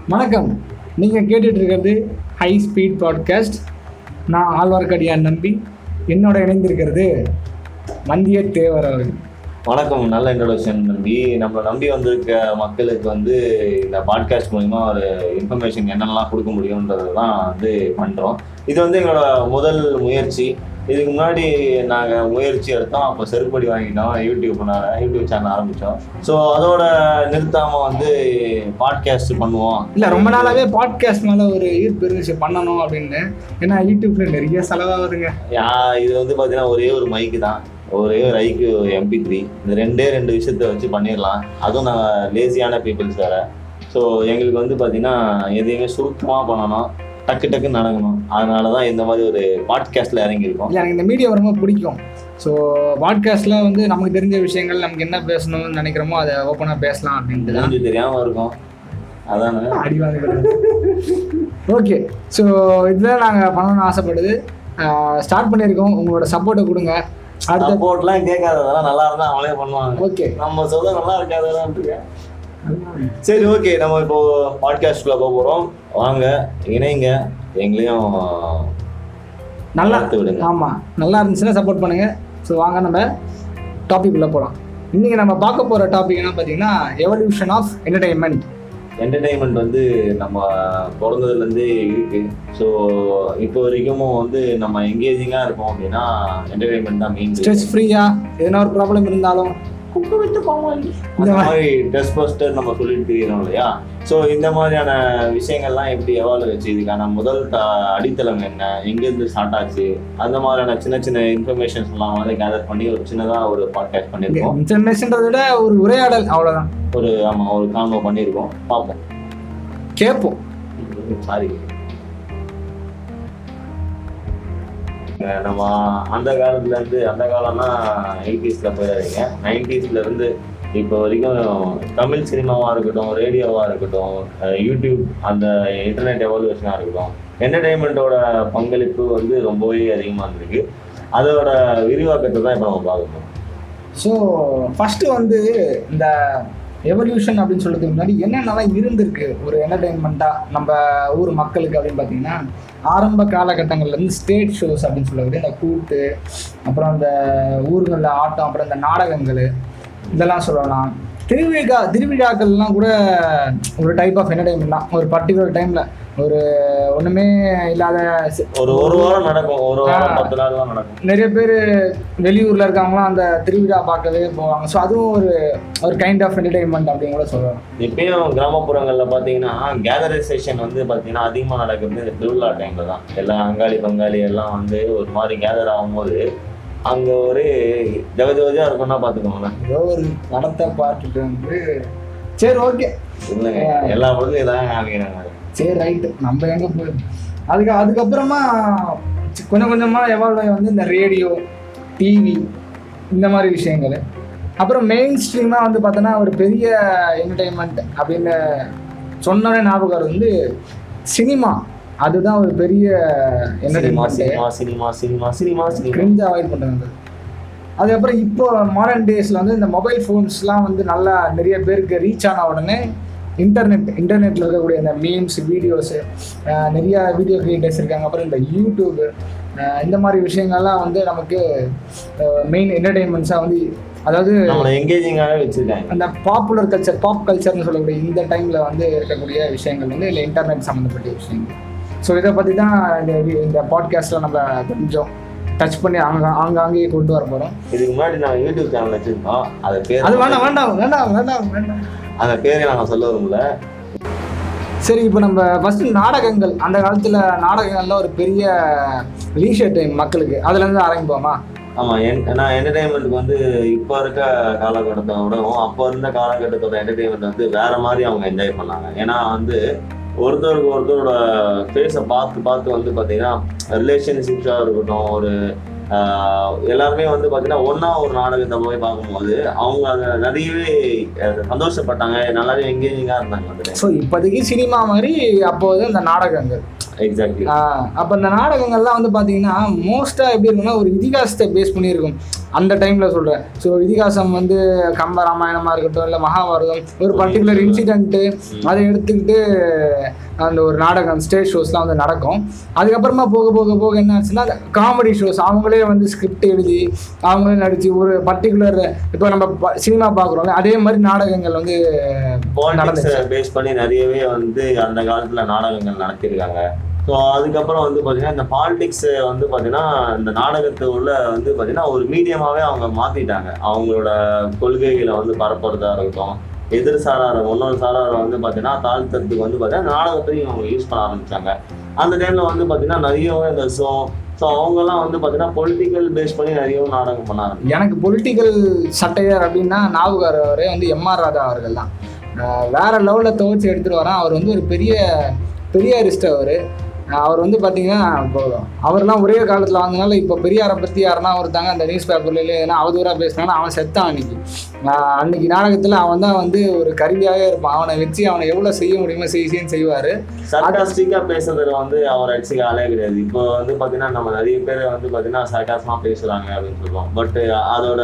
வணக்கம் நீங்கள் கேட்டுட்டு இருக்கிறது ஹை ஸ்பீட் பாட்காஸ்ட் நான் ஆழ்வார்க்கடியான் நம்பி என்னோட இணைந்திருக்கிறது வந்தியத்தேவர் அவர்கள் வணக்கம் நல்ல இன்ட்ரடக்ஷன் நம்பி நம்ம நம்பி வந்திருக்க மக்களுக்கு வந்து இந்த பாட்காஸ்ட் மூலிமா ஒரு இன்ஃபர்மேஷன் என்னென்னலாம் கொடுக்க முடியுன்றது தான் வந்து பண்ணுறோம் இது வந்து எங்களோட முதல் முயற்சி இதுக்கு முன்னாடி நாங்கள் முயற்சி எடுத்தோம் அப்போ செருப்படி வாங்கிட்டோம் யூடியூப் யூடியூப் சேனல் ஆரம்பித்தோம் ஸோ அதோட நிறுத்தாமல் வந்து பாட்காஸ்ட் பண்ணுவோம் இல்லை ரொம்ப நாளாகவே பாட்காஸ்ட் மேலே ஒரு ஈர்ப்பு இருந்துச்சு பண்ணணும் அப்படின்னு ஏன்னா யூடியூப்ல நிறைய செலவாகுதுங்க யா இது வந்து பார்த்தீங்கன்னா ஒரே ஒரு மைக்கு தான் ஒரே ஒரு ஐக்கு எம்பி த்ரீ இந்த ரெண்டே ரெண்டு விஷயத்த வச்சு பண்ணிடலாம் அதுவும் நாங்கள் லேசியான பீப்புள்ஸ் வேறு ஸோ எங்களுக்கு வந்து பார்த்தீங்கன்னா எதையுமே சுருக்கமாக பண்ணணும் டக்கு டக்குன்னு நடக்கணும் அதனால தான் இந்த மாதிரி ஒரு பாட்காஸ்ட்டில் இறங்கியிருக்கோம் இல்லை எனக்கு இந்த மீடியா ரொம்ப பிடிக்கும் ஸோ பாட்காஸ்ட்டில் வந்து நமக்கு தெரிஞ்ச விஷயங்கள் நமக்கு என்ன பேசணும்னு நினைக்கிறோமோ அதை ஓப்பனாக பேசலாம் அப்படின்ட்டு தான் தெரிஞ்சு தெரியாமல் இருக்கும் அதானே அடி வாங்குறது ஓகே ஸோ இதுதான் நாங்கள் பண்ணணும்னு ஆசைப்படுது ஸ்டார்ட் பண்ணியிருக்கோம் உங்களோட சப்போர்ட்டை கொடுங்க அடுத்த சப்போர்ட்லாம் கேட்காததெல்லாம் நல்லா இருந்தால் அவங்களே பண்ணுவாங்க ஓகே நம்ம சொல்ல நல்லா இருக்காதான் சரி ஓகே நம்ம இப்போ பாட்காஸ்ட்குள்ளே போக போகிறோம் வாங்க இணைங்க எங்களையும் நல்லா வளர்த்து விடுங்க ஆமாம் நல்லா இருந்துச்சுன்னா சப்போர்ட் பண்ணுங்க ஸோ வாங்க நம்ம டாபிக் உள்ள போகலாம் இன்றைக்கி நம்ம பார்க்க போகிற டாபிக் என்ன பார்த்தீங்கன்னா எவல்யூஷன் ஆஃப் என்டர்டைன்மெண்ட் என்டர்டைன்மெண்ட் வந்து நம்ம பிறந்ததுலேருந்து இருக்கு ஸோ இப்போ வரைக்கும் வந்து நம்ம எங்கேஜிங்காக இருக்கோம் அப்படின்னா என்டர்டைன்மெண்ட் தான் மெயின் ஸ்ட்ரெஸ் ஃப்ரீயாக எதனா ஒரு ப்ராப்ளம் இருந்தாலும் இந்த மாதிரி ட்ரெஸ் பஸ்டர் நம்ம சொல்லிட்டு இருக்கிறோம் இல்லையா ஸோ இந்த மாதிரியான விஷயங்கள்லாம் எப்படி எவால்வ் வச்சு இதுக்கான முதல் த அடித்தளம் என்ன எங்கேருந்து ஸ்டார்ட் ஆச்சு அந்த மாதிரியான சின்ன சின்ன இன்ஃபர்மேஷன்ஸ் எல்லாம் வந்து கேதர் பண்ணி ஒரு சின்னதாக ஒரு பாட்காஸ்ட் பண்ணியிருக்கோம் இன்ஃபர்மேஷன்றதை விட ஒரு உரையாடல் அவ்வளோதான் ஒரு ஆமாம் ஒரு காம்போ பண்ணியிருக்கோம் பார்ப்போம் கேட்போம் சாரி நம்ம அந்த காலத்துல இருந்து அந்த காலம்னா எயிட்டிஸ்ல போயிடாதீங்க நைன்டிஸ்ல இருந்து இப்போ வரைக்கும் தமிழ் சினிமாவா இருக்கட்டும் ரேடியோவா இருக்கட்டும் அஹ் யூடியூப் அந்த இன்டர்நெட் எவல்யூஷனா இருக்கட்டும் என்டர்டைன்மெண்ட்டோட பங்களிப்பு வந்து ரொம்பவே அதிகமாக இருந்திருக்கு அதோட விரிவாக்கத்தை தான் இப்போ நம்ம பார்க்கணும் ஸோ ஃபஸ்ட்டு வந்து இந்த எவல்யூஷன் அப்படின்னு சொல்றதுக்கு முன்னாடி என்னென்னலாம் இருந்திருக்கு ஒரு என்டர்டெயின்மெண்ட்டாக நம்ம ஊர் மக்களுக்கு அப்படின்னு பார்த்தீங்கன்னா ஆரம்ப காலகட்டங்கள்லேருந்து ஸ்டேட் ஷோஸ் அப்படின்னு சொல்லக்கூடிய இந்த கூத்து அப்புறம் அந்த ஊர்களில் ஆட்டம் அப்புறம் இந்த நாடகங்கள் இதெல்லாம் சொல்லலாம் திருவிழா திருவிழாக்கள்லாம் கூட ஒரு டைப் ஆஃப் என்டர்டைன்மெண்ட் தான் ஒரு பர்டிகுலர் டைமில் ஒரு ஒன்றுமே இல்லாத சி- ஒரு ஒரு வாரம் நடக்கும் ஒரு வாரம் ஆ. பத்து நாள் தான் நடக்கும் நிறைய பேர் வெளியூரில் இருக்கவங்களாம் அந்த திருவிழா பார்க்கவே போவாங்க ஸோ அதுவும் ஒரு ஒரு கைண்ட் ஆஃப் என்டர்டைன்மெண்ட் அப்படின்னு கூட சொல்லலாம் இப்பயும் கிராமப்புறங்கள்ல பாத்தீங்கன்னா கேதரைசேஷன் வந்து பாத்தீங்கன்னா அதிகமா நடக்கிறது இந்த திருவிழா டைம்ல தான் எல்லாம் அங்காளி பங்காளி எல்லாம் வந்து ஒரு மாதிரி கேதர் ஆகும்போது அங்க ஒரு ஜகஜோதியா இருக்கும்னா பாத்துக்கோங்களேன் ஏதோ ஒரு படத்தை பார்த்துட்டு வந்து சரி ஓகே இல்லைங்க எல்லா பொருளும் இதான் காமிக்கிறாங்க சரி ரைட்டு நம்ம எங்கே போய் அதுக்கு அதுக்கப்புறமா சி- கொஞ்சம் கொஞ்சமாக எவால்வ் ஆகி வந்து இந்த ரேடியோ டிவி இந்த மாதிரி விஷயங்கள் அப்புறம் மெயின் ஸ்ட்ரீமாக வந்து பார்த்தோன்னா ஒரு பெரிய என்டர்டைன்மெண்ட் அப்படின்னு சொன்னோடனே ஞாபகம் வருது வந்து சினிமா அதுதான் ஒரு பெரிய cinema entertainment cinema cinema cinema cinema cinema cringe avoid பண்ணுறது அதுக்கப்புறம் இப்போ மாடர்ன் டேஸில் வந்து இந்த மொபைல் ஃபோன்ஸ்லாம் வந்து நல்லா நிறைய பேருக்கு ரீச் ஆன உடனே இன்டர்நெட் இன்டர்நெட்டில் இருக்கக்கூடிய இந்த மீம்ஸ் வீடியோஸு நிறைய வீடியோ கிரியேட்டர்ஸ் இருக்காங்க அப்புறம் இந்த யூடியூபு இந்த மாதிரி விஷயங்கள்லாம் வந்து நமக்கு மெயின் என்டர்டெயின்மெண்ட்ஸாக வந்து அதாவது நம்மளை எங்கேஜிங்காகவே வச்சிருக்காங்க அந்த பாப்புலர் கல்ச்சர் பாப் கல்ச்சர்னு சொல்லக்கூடிய இந்த டைமில் வந்து இருக்கக்கூடிய விஷயங்கள் வந்து இல்லை இன்டர்நெட் சம்மந்தப்பட்ட விஷயங்கள் ஸோ இதை பற்றி தான் இந்த வி- இந்த பாட்காஸ்ட்டில் நம்ம கொஞ்சம் டச் பண்ணி அங்க ஆங்காங்கே கொண்டு வர போகிறோம் இதுக்கு முன்னாடி நான் யூடியூப் சேனல் வச்சிருக்கோம் அது பேர் அது வேண்டாம் வேண்டாம் வேண்டாம் வேண்டாம் வேண்டாம் அந்த பேரை நாங்கள் சொல்ல விரும்பல சரி இப்போ நம்ம ஃபஸ்ட்டு நாடகங்கள் அந்த காலத்தில் நாடகங்கள்ல ஒரு பெரிய லீஷர் டைம் மக்களுக்கு அதுலேருந்து ஆரம்பிப்போமா ஆமா என் நான் என்டர்டைன்மெண்ட்டுக்கு வந்து இப்போ இருக்க காலகட்டத்தை விடவும் அப்போ இருந்த காலகட்டத்தோட என்டர்டைன்மெண்ட் வந்து வேற மாதிரி அவங்க என்ஜாய் பண்ணாங்க ஏன்னா வந்து ஒருத்தருக்கு ஒருத்தரோட ஃபேஸை பார்த்து பார்த்து வந்து பார்த்தீங்கன்னா ரிலேஷன்ஷிப்ஸாக இருக்கட்டும் ஒரு ஆஹ், எல்லாருமே வந்து பார்த்தீங்கன்னா ஒன்றா ஒரு நாடகத்தை போய் பார்க்கும்போது அவங்க அதை நிறையவே அஹ், சந்தோஷப்பட்டாங்க நல்லாவே எங்கேஜிங்காக இருந்தாங்க அந்த ஸோ இப்போதைக்கு சினிமா மாதிரி அப்போது இந்த நாடகங்கள் எக்ஸாக்ட்லி அப்போ இந்த நாடகங்கள்லாம் வந்து பார்த்தீங்கன்னா மோஸ்ட்டாக எப்படி இருக்கும்னா ஒரு இதிகாசத்தை பேஸ் பண்ணியிருக்கும் அந்த டைமில் சொல்கிறேன் ஸோ இதிகாசம் வந்து கம்ப ராமாயணமாக இருக்கட்டும் இல்லை மகாபாரதம் ஒரு பர்டிகுலர் இன்சிடென்ட்டு அதை எடுத்துக்கிட்டு அந்த ஒரு நாடகம் ஸ்டேஜ் ஷோஸ்லாம் வந்து நடக்கும் அதுக்கப்புறமா போக போக போக என்ன ஆச்சுன்னா காமெடி ஷோஸ் அவங்களே வந்து ஸ்கிரிப்ட் எழுதி அவங்களே நடித்து ஒரு பர்டிகுலர் இப்போ நம்ம சினிமா பார்க்குறோம்ல அதே மாதிரி நாடகங்கள் வந்து பாலிடிக்ஸ் நடந்துச்சு பேஸ் பண்ணி நிறையவே வந்து அந்த காலத்துல நாடகங்கள் நடத்தியிருக்காங்க ஸோ அதுக்கப்புறம் வந்து பார்த்தீங்கன்னா இந்த பாலிடிக்ஸ் வந்து பார்த்தீங்கன்னா இந்த நாடகத்தை உள்ள வந்து பார்த்தீங்கன்னா ஒரு மீடியமாகவே அவங்க மாற்றிட்டாங்க அவங்களோட கொள்கைகளை வந்து பரப்புறதா இருக்கட்டும் எதிர் சாரார இன்னொரு சாராரை வந்து பார்த்தீங்கன்னா தாழ்த்தத்துக்கு வந்து பார்த்தீங்கன்னா நாடகத்தையும் அவங்க யூஸ் பண்ண ஆரம்பிச்சாங்க அந்த டைமில் வந்து பார்த்தீங்கன்னா நிறையவே இந்த ஸோ ஸோ அவங்கெல்லாம் வந்து பார்த்தீங்கன்னா பொலிட்டிக்கல் பேஸ் பண்ணி நிறையவும் நாடகம் பண்ண ஆரம்பிச்சாங்க எனக்கு பொலிட்டிக்கல் சட்டையர் அப்படின்னா ஞாபகம் வரவரே வந்து எம்ஆர் ராதா அவர்கள் தான் ஆஹ் வேற லெவலில் துவச்சி எடுத்துகிட்டு வரேன் அவர் வந்து ஒரு பெரிய பெரியாரிஸ்ட் அவர் அவர் வந்து பார்த்தீங்கன்னா இப்போ அவர்லாம் ஒரே காலத்தில் வந்தனால இப்போ பெரியாரை பற்றி யாருன்னா ஒருத்தாங்க அந்த நியூஸ் பேப்பர்ல எதனா அவதூறாக பேசினாலும் அவன் செத்தான் அன்னைக்கு ஆஹ் அன்னைக்கு நாடகத்தில் அவன் தான் வந்து ஒரு கருவியாகவே இருப்பான் அவனை வச்சு அவனை எவ்வளோ செய்ய முடியுமோ செய்ய செய்வார் சர்காஸ்டிக்கா பேசுறதுல வந்து அவர் அடிச்சுக்க ஆளே கிடையாது இப்போ வந்து பாத்தீங்கன்னா நம்ம நிறைய பேர் வந்து பாத்தீங்கன்னா சர்காஸ்மா பேசுறாங்க அப்படின்னு சொல்லுவோம் பட் அதோட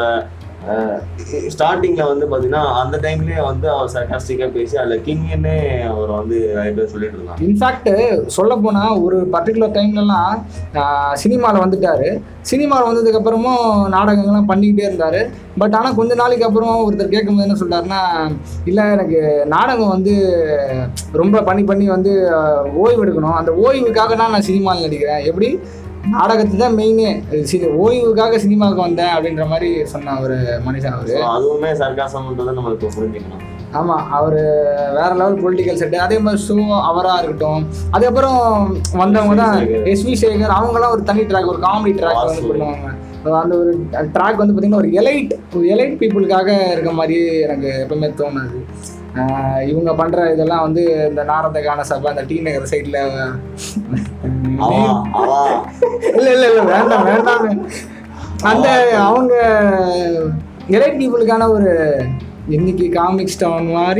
ஸ்டார்டிங்ல வந்து பாத்தீங்கன்னா அந்த டைம்லயே வந்து அவர் சர்காஸ்டிக்கா பேசி அதுல கிங்னே அவர் வந்து நிறைய பேர் சொல்லிட்டு இருந்தாங்க இன்ஃபேக்ட் சொல்ல போனால் ஒரு பர்டிகுலர் டைம்லலாம் சினிமாவில் வந்துட்டாரு சினிமாவில் வந்ததுக்கப்புறமும் நாடகங்கள்லாம் பண்ணிக்கிட்டே இருந்தார் பட் ஆனால் கொஞ்ச நாளைக்கு அப்புறம் ஒருத்தர் கேட்கும்போது என்ன சொல்றாருன்னா இல்லை எனக்கு நாடகம் வந்து ரொம்ப பண்ணி பண்ணி வந்து ஆஹ், ஓய்வு எடுக்கணும் அந்த ஓய்வுக்காக தான் நான் சினிமாவில் நடிக்கிறேன் எப்படி நாடகத்து தான் மெயினே ஓய்வுக்காக சினிமாவுக்கு வந்தேன் அப்படின்ற மாதிரி சொன்ன ஒரு மனுஷன் அவர் So அதுவுமே சர்காசம்ன்றதை நம்ம இப்போ புரிஞ்சுக்கணும் ஆமாம் அவர் வேற லெவல் பொலிட்டிக்கல் செட்டு அதே மாதிரி ஷோ அவராக இருக்கட்டும் அதுக்கப்புறம் வந்தவங்க தான் சேகர். எஸ்வி சேகர் அவங்கெல்லாம் ஒரு தனி ட்ராக் ஒரு காமெடி ட்ராக் வந்து வாசு. பண்ணுவாங்க அந்த ஒரு ட்ராக் வந்து பார்த்தீங்கன்னா ஒரு எலைட் ஒரு எலைட் பீப்புளுக்காக இருக்க மாதிரி எனக்கு எப்பவுமே தோணுது ஆஹ் இவங்க பண்ற இதெல்லாம் வந்து இந்த நாரத கான சபை அந்த டி நகர் சைட்ல அவா அவா இல்ல இல்ல இல்ல வேண்டாம் வேண்டாம் அந்த அவங்க எலைட் பீப்புளுக்கான ஒரு இன்னைக்கு காமிக்ஸ் டவுன் மாதிரி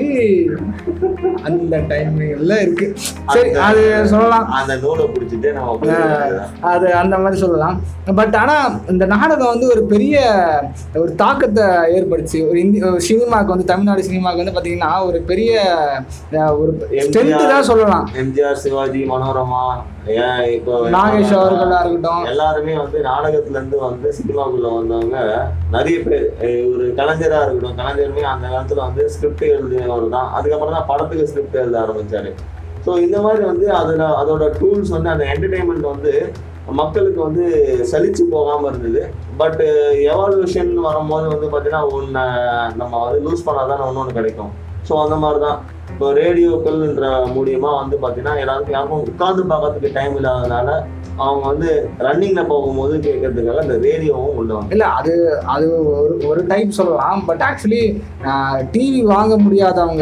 அந்த டைம்ல இருக்கு சரி அது சொல்லலாம் அந்த நூலை பிடிச்சிட்டு நம்ம போய் அது அந்த மாதிரி சொல்லலாம் பட் ஆனால் இந்த நாடகம் வந்து ஒரு பெரிய ஒரு தாக்கத்தை ஏற்படுத்தி ஒரு இந்தி ஒரு சினிமாவுக்கு வந்து தமிழ்நாடு சினிமாவுக்கு வந்து பார்த்தீங்கன்னா ஒரு பெரிய அஹ், ஒரு ஸ்ட்ரென்த்து தான் சொல்லலாம் எம்ஜிஆர் சிவாஜி மனோரமா ஏன் இப்போ நாகேஷ் அவர்களாக இருக்கட்டும் எல்லாருமே வந்து நாடகத்துல இருந்து வந்து சினிமாக்குள்ள வந்தவங்க நிறைய பேர் அஹ் ஒரு கலைஞரா இருக்கட்டும் கலைஞருமே அந்த காலத்துல வந்து ஸ்கிரிப்ட் எழுதினவர் தான் அதுக்கப்புறம் தான் படத்துக்கு ஸ்கிரிப்ட் எழுத ஆரம்பிச்சாரு ஸோ இந்த மாதிரி வந்து அதுல அதோட டூல்ஸ் வந்து அந்த என்டர்டைன்மெண்ட் வந்து மக்களுக்கு வந்து சலிச்சு போகாம இருந்தது பட் எவால்யூஷன் வரும்போது வந்து பார்த்தீங்கன்னா ஒன்று நம்ம வந்து லூஸ் பண்ணாதான் ஒன்று ஒன்று கிடைக்கும் ஸோ அந்த மாதிரி தான் இப்போ ரேடியோக்கள்ன்ற மூலியமா வந்து பார்த்தீங்கன்னா எல்லாருக்கும் யாருக்கும் உட்கார்ந்து பார்க்கறதுக்கு டைம் இல்லாதனால அவங்க வந்து ரன்னிங்ல போகும்போது கேட்கறதுக்காக இந்த ரேடியோவும் உள்ள வந்து இல்லை அது அது ஒரு ஒரு டைப் சொல்லலாம் பட் ஆக்சுவலி டிவி வாங்க முடியாதவங்க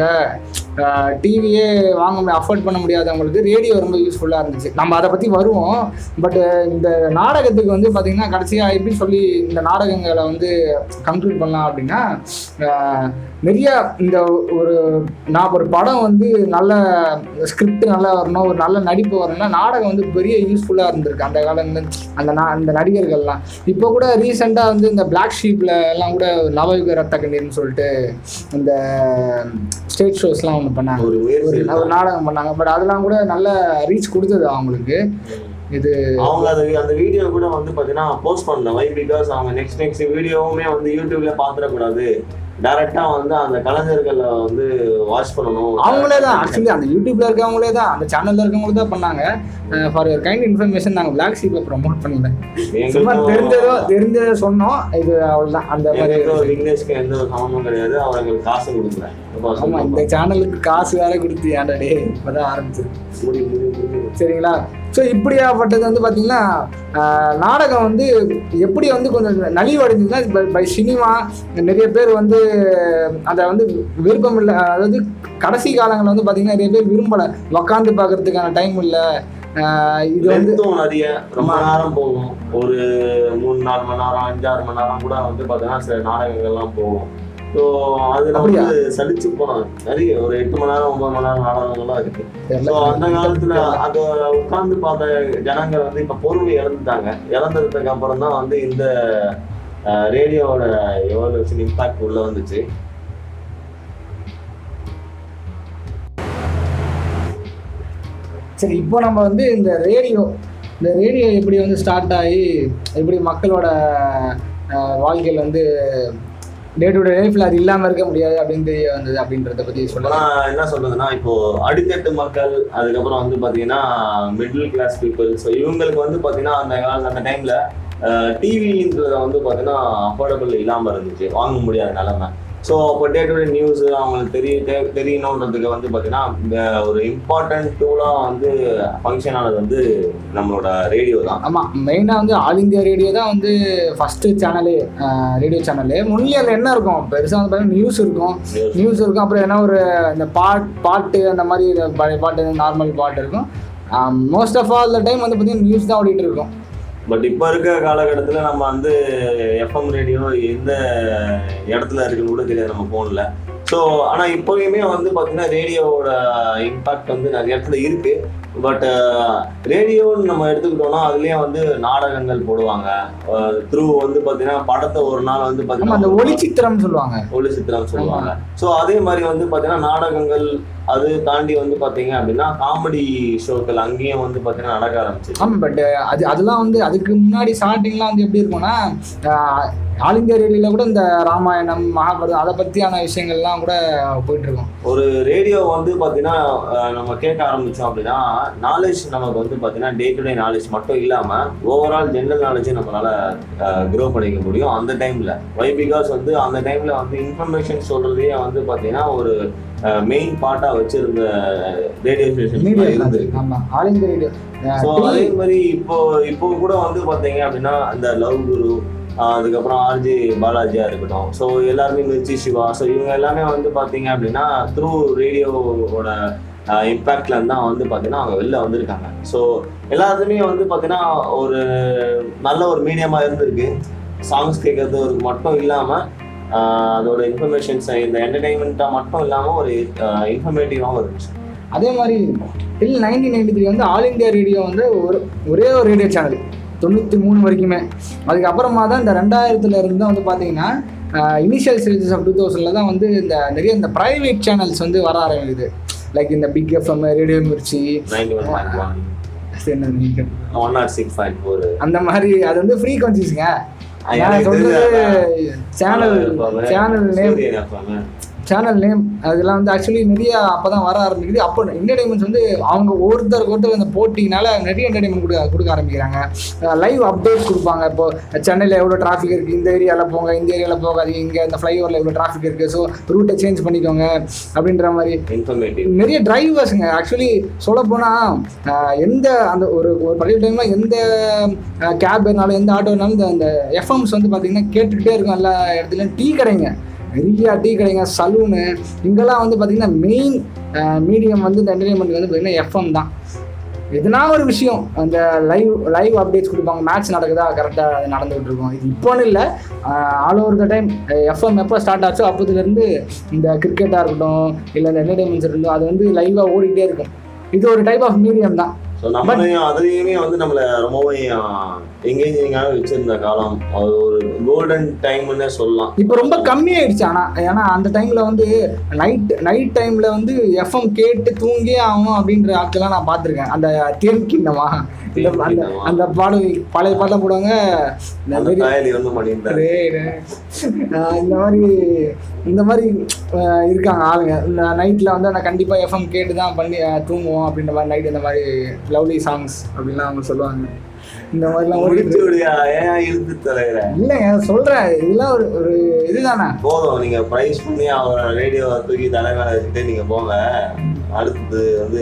டிவியே வாங்க முடிய அஃபோர்ட் பண்ண முடியாதவங்களுக்கு ரேடியோ ரொம்ப யூஸ்ஃபுல்லாக இருந்துச்சு நம்ம அதை பற்றி வருவோம் பட் இந்த நாடகத்துக்கு வந்து பார்த்திங்கன்னா கடைசியாக எப்படி சொல்லி இந்த நாடகங்களை வந்து கன்க்ளூட் பண்ணலாம் அப்படின்னா ஆஹ், நிறைய இந்த ஒரு நான் ஒரு படம் வந்து நல்ல ஸ்கிரிப்ட் நல்லா வரணும் ஒரு நல்ல நடிப்பு வரணும்னா நாடகம் வந்து பெரிய யூஸ்ஃபுல்லாக இருந்திருக்கு அந்த காலத்துல அந்த நா அந்த நடிகர்கள்லாம் இப்போ கூட ரீசெண்டாக வந்து இந்த பிளாக் ஷீப்ல எல்லாம் கூட நவயுக ரத்த கண்ணீர்னு சொல்லிட்டு இந்த ஸ்டேட் ஷோஸ்லாம் ஒன்று பண்ணாங்க ஒரு ஒரு முயற்சி ஒரு நாடகம் பண்ணாங்க பட் அதெல்லாம் கூட நல்ல ரீச் கொடுத்தது அவங்களுக்கு இது அவங்க அது அந்த வீடியோ கூட வந்து பாத்தீங்கன்னா போஸ்ட் பண்ணல வை பிகாஸ் அவங்க நெக்ஸ்ட் நெக்ஸ்ட் வீடியோவுமே வந்து யூடியூப்ல பாத்துடக்கூடாது டைரக்டா வந்து அந்த கலைஞர்களை வந்து வாட்ச் பண்ணணும் அவங்களே தான் ஆக்சுவலி அந்த யூடியூப்ல இருக்கவங்களே தான் அந்த சேனல்ல இருக்கவங்களே தான் பண்ணாங்க ஃபார் கைண்ட் இன்ஃபர்மேஷன் நாங்கள் பிளாக் ஷீப்பை ப்ரொமோட் பண்ணல சும்மா எங்களுக்கும் தெரிஞ்சதோ தெரிஞ்சதை சொன்னோம் இது அவ்வளோதான் அந்த மாதிரி எங்களுக்கும் விக்னேஷ்க்கு எந்த ஒரு சம்மந்தமும் கிடையாது அவர் எங்களுக்கு காசு கொடுக்கல அப்ப ஆமா சொன்னோம். இந்த சேனலுக்கு காசு வேற கொடுத்து ஏன்டா இப்போதான் ஆரம்பிச்சது முடி முடி முடி சரிங்களா ஸோ இப்படியாப்பட்டது வந்து பார்த்தீங்கன்னா ஆஹ், நாடகம் வந்து எப்படி வந்து கொஞ்சம் நலிவடைஞ்சதுன்னா பை பை சினிமா நிறைய பேர் வந்து அதை வந்து விருப்பம் இல்லை அதாவது கடைசி காலங்களில் வந்து பார்த்தீங்கன்னா நிறைய பேர் விரும்பலை உக்காந்து பார்க்கறதுக்கான டைம் இல்லை இது வந்து லென்த்தும் நிறைய ரொம்ப நேரம் போகும் ஒரு மூணு நாலு மணி நேரம் அஞ்சாறு மணி நேரம் கூட வந்து பாத்தீங்கன்னா சில நாடகங்கள்லாம் போகும் ஸோ அதுல அப்படியா? வந்து சலிச்சு போனோம் நிறைய ஒரு எட்டு மணி நேரம் ஒன்பது மணி நேரம் நாடகங்கள்லாம் இருக்கு தெரியல. ஸோ அந்த காலத்துல அதை உட்கார்ந்து பார்த்த ஜனங்கள் வந்து இப்ப பொறுமை இழந்துட்டாங்க இழந்ததுக்கு அப்புறம் தான் வந்து இந்த ரேடியோவோட எவல்யூஷன் இம்பாக்ட் உள்ள வந்துச்சு சரி இப்போ நம்ம வந்து இந்த ரேடியோ இந்த ரேடியோ எப்படி வந்து ஸ்டார்ட் ஆகி எப்படி மக்களோட அஹ், வாழ்க்கையில் வந்து டே டு டே லைஃப்பில் அது இல்லாமல் இருக்க முடியாது அப்படின்னு தெரிய வந்தது அப்படின்றத பற்றி ஆனா சொல்லலாம் என்ன சொல்றதுன்னா இப்போ அடித்தட்டு மக்கள் அதுக்கப்புறம் வந்து பாத்தீங்கன்னா மிடில் கிளாஸ் பீப்புள் ஸோ இவங்களுக்கு வந்து பாத்தீங்கன்னா அந்த கால அந்த டைம்ல டிவின்றத வந்து பாத்தீங்கன்னா அஃபோர்டபுள் இல்லாம இருந்துச்சு வாங்க முடியாத நிலைமை ஸோ அப்போ டே டு டே நியூஸ் அவங்களுக்கு தெரிய தெ- தெரியணுன்றதுக்கு வந்து பாத்தீங்கன்னா இந்த ஒரு இம்பார்ட்டன்ட் டூலாக வந்து ஃபங்க்ஷன் ஆனது வந்து நம்மளோட ரேடியோ தான் ஆமாம் மெயினாக வந்து ஆல் இந்தியா ரேடியோ தான் வந்து ஃபஸ்ட்டு சேனலே ரேடியோ சேனலு முன்னே அதில் என்ன இருக்கும் பெருசாக வந்து பார்த்தீங்கன்னா நியூஸ் இருக்கும் News. நியூஸ் இருக்கும் அப்புறம் என்ன ஒரு இந்த பாட் பாட்டு அந்த மாதிரி இந்த பழைய பாட்டு நார்மல் பாட்டு இருக்கும் most of all the time வந்து பார்த்தீங்கன்னா நியூஸ் தான் ஓடிட்டு இருக்கும் பட் இப்போ இருக்க காலகட்டத்தில் நம்ம வந்து எஃப்எம் ரேடியோ எந்த இடத்துல இருக்குன்னு கூட தெரியாது நம்ம ஃபோனில் ஸோ ஆனால் இப்போயுமே வந்து பார்த்தீங்கன்னா ரேடியோவோட இம்பாக்ட் வந்து நிறைய இடத்துல இருக்கு பட் ரேடியோன்னு நம்ம எடுத்துக்கிட்டோம்னா அதுலேயே வந்து நாடகங்கள் போடுவாங்க த்ரூ வந்து பார்த்தீங்கன்னா படத்தை ஒரு நாள் வந்து ஆமாம் அந்த பார்த்தீங்கன்னா ஒளிச்சித்திரம் சொல்லுவாங்க ஒளி சித்திரம் சொல்லுவாங்க ஸோ அதே மாதிரி வந்து பார்த்தீங்கன்னா நாடகங்கள் அது தாண்டி வந்து பார்த்தீங்க அப்படின்னா காமெடி ஷோக்கள் அங்கேயும் வந்து பார்த்தீங்கன்னா நடக்க ஆரம்பிச்சு ஆமாம் பட் அது அதெல்லாம் வந்து அதுக்கு முன்னாடி ஸ்டார்டிங்லாம் வந்து எப்படி இருக்கும்னா ஆஹ், ஆல் இந்தியா ரேடியோவில் கூட இந்த ராமாயணம் மகாபாரதம் அதை பற்றியான விஷயங்கள்லாம் கூட போயிட்டு இருக்கும் ஒரு ரேடியோ வந்து பார்த்தீங்கன்னா அஹ், நம்ம கேட்க ஆரம்பிச்சோம் அப்படின்னா நாலேஜ் நமக்கு வந்து பார்த்தீங்கன்னா டே டு டே நாலேஜ் மட்டும் இல்லாமல் ஓவரால் ஜென்ரல் நாலேஜும் நம்மளால க்ரோ பண்ணிக்க முடியும் அந்த டைமில் வை பிகாஸ் வந்து அந்த டைமில் வந்து இன்ஃபர்மேஷன் சொல்றதையே வந்து பார்த்தீங்கன்னா ஒரு மெயின் பார்ட்டாக வச்சிருந்த ரேடியோ ஸ்டேஷன் மீடியா இருந்திருக்கு ஆமாம் ஆல் இந்தியா ரேடியோ ஸோ அதே மாதிரி இப்போ இப்போ கூட வந்து பார்த்தீங்க அப்படின்னா இந்த லவ் குரு ஆஹ் அதுக்கப்புறம் ஆர்ஜி பாலாஜியா இருக்கட்டும் ஸோ எல்லாருமே மிர்ச்சி சிவா ஸோ இவங்க எல்லாமே வந்து பார்த்தீங்க அப்படின்னா த்ரூ ரேடியோவோட இம்பேக்ட்ல இருந்து தான் வந்து பார்த்தீங்கன்னா அவங்க வெளில வந்திருக்காங்க ஸோ எல்லாத்துலேயுமே வந்து பார்த்தீங்கன்னா ஒரு நல்ல ஒரு மீடியமா இருந்திருக்கு சாங்ஸ் கேட்கறது ஒரு மட்டும் இல்லாமல் அதோட இன்ஃபர்மேஷன்ஸ் இந்த என்டர்டைன்மெண்ட்டாக மட்டும் இல்லாமல் ஒரு இன்ஃபர்மேட்டிவாகவும் இருந்துச்சு அதே மாதிரி டில் நைன்டீன் நைன்டி த்ரீ வந்து ஆல் இந்தியா ரேடியோ வந்து ஒரு ஒரே ஒரு ரேடியோ சேனல் தொண்ணூற்றி மூணு வரைக்குமே அதுக்கப்புறமா தான் இந்த ரெண்டாயிரத்துல இருந்து தான் வந்து பார்த்தீங்கன்னா இனிஷியல் ஸ்டேஜஸ் ஆஃப் டூ தௌசண்டில் தான் வந்து இந்த நிறைய இந்த ப்ரைவேட் சேனல்ஸ் வந்து வர ஆரம்பிக்குது லைக் இந்த Big FM Radio Mirchi ninety one point one என்ன நீங்க- one nought six point four அந்த மாதிரி அது வந்து ஃப்ரீக்வன்சிஸ்ங்க நான் சொல்றது channel channel name channel name அதெல்லாம் வந்து ஆக்சுவலி நிறைய அப்போ தான் வர ஆரம்பிக்குது அப்போ என்டர்டைன்மெண்ட்ஸ் வந்து அவங்க ஒருத்தருக்கு ஒருத்தர் அந்த போட்டினால நிறைய என்டர்டைன்மெண்ட் கொடுக்க கொடுக்க ஆரம்பிக்கிறாங்க லைவ் அப்டேட்ஸ் கொடுப்பாங்க இப்போ சென்னையில் எவ்வளோ டிராஃபிக் இருக்குது இந்த ஏரியாவில் போங்க இந்த ஏரியாவில் போகாதீங்க இங்கே இந்த ஃப்ளைஓவரில் எவ்வளோ டிராஃபிக் இருக்குது ஸோ ரூட்டை சேஞ்ச் பண்ணிக்கோங்க அப்படின்ற மாதிரி இன்ஃபர்மேட்டிவ் நிறைய டிரைவர்ஸுங்க ஆக்சுவலி சொல்ல போனால் எந்த அந்த ஒரு ஒரு பழைய டைமில் எந்த கேப் இருந்தாலும் எந்த ஆட்டோ இருந்தாலும் இந்த இந்த எஃப்எம்ஸ் வந்து பார்த்தீங்கன்னா கேட்டுக்கிட்டே இருக்கும் எல்லா இடத்துலையும் டீ கடைங்க நிறைய டீ கடைங்க சலூனு இங்கெல்லாம் வந்து பார்த்தீங்கன்னா மெயின் மீடியம் வந்து இந்த என்டர்டைன்மெண்ட் வந்து பார்த்தீங்கன்னா எஃப்எம் தான் எதுனா ஒரு விஷயம் அந்த லைவ் லைவ் அப்டேட்ஸ் கொடுப்பாங்க மேட்ச் நடக்குதா கரெக்டாக நடந்துகிட்டு இருக்கும் இது இப்போன்னு இல்லை all over the time FM எப்போ ஸ்டார்ட் ஆச்சோ அப்போதுலேருந்து இந்த கிரிக்கெட்டாக இருக்கட்டும் இல்லை இந்த என்டர்டைன்மெண்ட்ஸ் இருக்கட்டும் அது வந்து லைவாக ஓடிக்கிட்டே இருக்கும் இது ஒரு டைப் ஆஃப் மீடியம் தான் ஸோ நம்மளையும் அதுலேயுமே வந்து நம்மளை ரொம்பவும் எங்கேஜிங்காக வச்சிருந்த காலம் அது ஒரு கோல்டன் டைம்னே சொல்லலாம் இப்போ ரொம்ப கம்மியாயிடுச்சு ஆனால் ஏன்னா அந்த டைமில் வந்து நைட் நைட் டைமில் வந்து எஃப்எம் கேட்டு தூங்கியே ஆகணும் அப்படின்ற ஆட்கள்லாம் நான் பார்த்துருக்கேன் அந்த தேன் கிண்ணமா இந்த அந்த கிண்ணமா. அந்த பாடம் பழைய பாட்டெலாம் போடுவாங்க இந்த அந்த மாதிரி காயலி வந்து பண்ணியிருந்தாரு டேய், டேய். ஆஹ் இந்த மாதிரி இந்த மாதிரி ஆஹ் இருக்காங்க ஆளுங்க இந்த நைட்டில் வந்து நான் கண்டிப்பாக எஃப்எம் கேட்டு தான் பண்ணி ஆஹ் தூங்குவோம் அப்படின்ற மாதிரி நைட் இந்த மாதிரி லவ்லி சாங்ஸ் அப்படின்லாம் அவங்க சொல்லுவாங்க இந்த மாதிரிலாம் ஓடிட்டு முடிச்சு விடுயா ஏன் இழுத்து தலையிற இல்லைங்க சொல்கிறேன் இதெல்லாம் ஒரு ஒரு இதுதானே போதும் நீங்க ப்ரைஸ் பண்ணி அவரை ரேடியோ தூக்கி தலை மேல வச்சுட்டு நீங்க போங்க அடுத்தது வந்து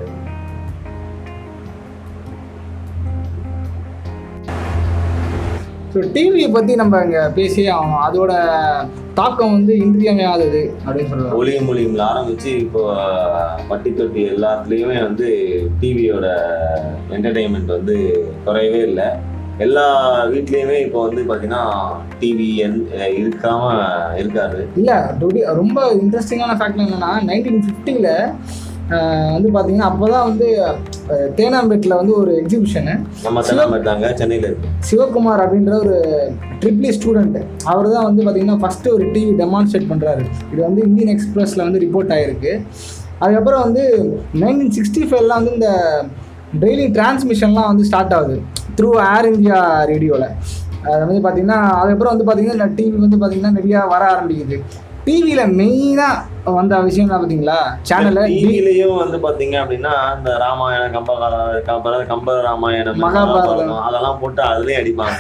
ஸோ டிவியை பற்றி நம்ம இங்கே பேசியே ஆகணும் அதோட தாக்கம் வந்து இன்றியமையாதது அப்படின்னு சொல்லுவாங்க ஒளியும் மொழியும்ல ஆரம்பிச்சு இப்போ பட்டி தொட்டி எல்லாத்துலேயுமே வந்து டிவியோட என்டர்டெயின்மெண்ட் வந்து குறையவே இல்லை எல்லா வீட்லேயுமே இப்போ வந்து பார்த்தீங்கன்னா டிவி என் இருக்காம இருக்காது இல்லை டுடே ரொம்ப இன்ட்ரெஸ்டிங்கான ஃபேக்ட் என்னன்னா நைன்டீன் ஃபிஃப்டியில் ஆஹ் வந்து பார்த்தீங்கன்னா அப்போ தான் வந்து அஹ், தேனாம்பேட்டில் வந்து ஒரு எக்ஸிபிஷனு நம்ம தென்னாம இருக்காங்க சென்னையில இருக்கு சிவகுமார் அப்படின்ற ஒரு ட்ரிப்ளி ஸ்டூடெண்ட் அவர் தான் வந்து பார்த்தீங்கன்னா ஃபஸ்ட்டு ஒரு டிவி டெமான்ஸ்ட்ரேட் பண்ணுறாரு இது வந்து இந்தியன் எக்ஸ்பிரஸில் வந்து ரிப்போர்ட் ஆகிருக்கு அதுக்கப்புறம் வந்து நைன்டீன் சிக்ஸ்டி ஃபைவ்லாம் வந்து இந்த டெய்லி டிரான்ஸ்மிஷன்லாம் வந்து ஸ்டார்ட் ஆகுது த்ரூ ஏர் இந்தியா ரேடியோவில் அது வந்து பார்த்தீங்கன்னா அதுக்கப்புறம் வந்து பார்த்தீங்கன்னா இந்த டிவி வந்து பார்த்தீங்கன்னா நிறையா வர ஆரம்பிக்குது டிவியில் மெயினாக வந்த விஷயம்லாம் பார்த்தீங்களா சேனலில் டிவிலையும் வந்து பாத்தீங்க அப்படின்னா இந்த ராமாயணம் கம்பகால கம்பர கம்ப ராமாயணம் மகாபாரதம். மகாபாரதம் அதெல்லாம் போட்டு அதுலயும் அடிப்பாங்க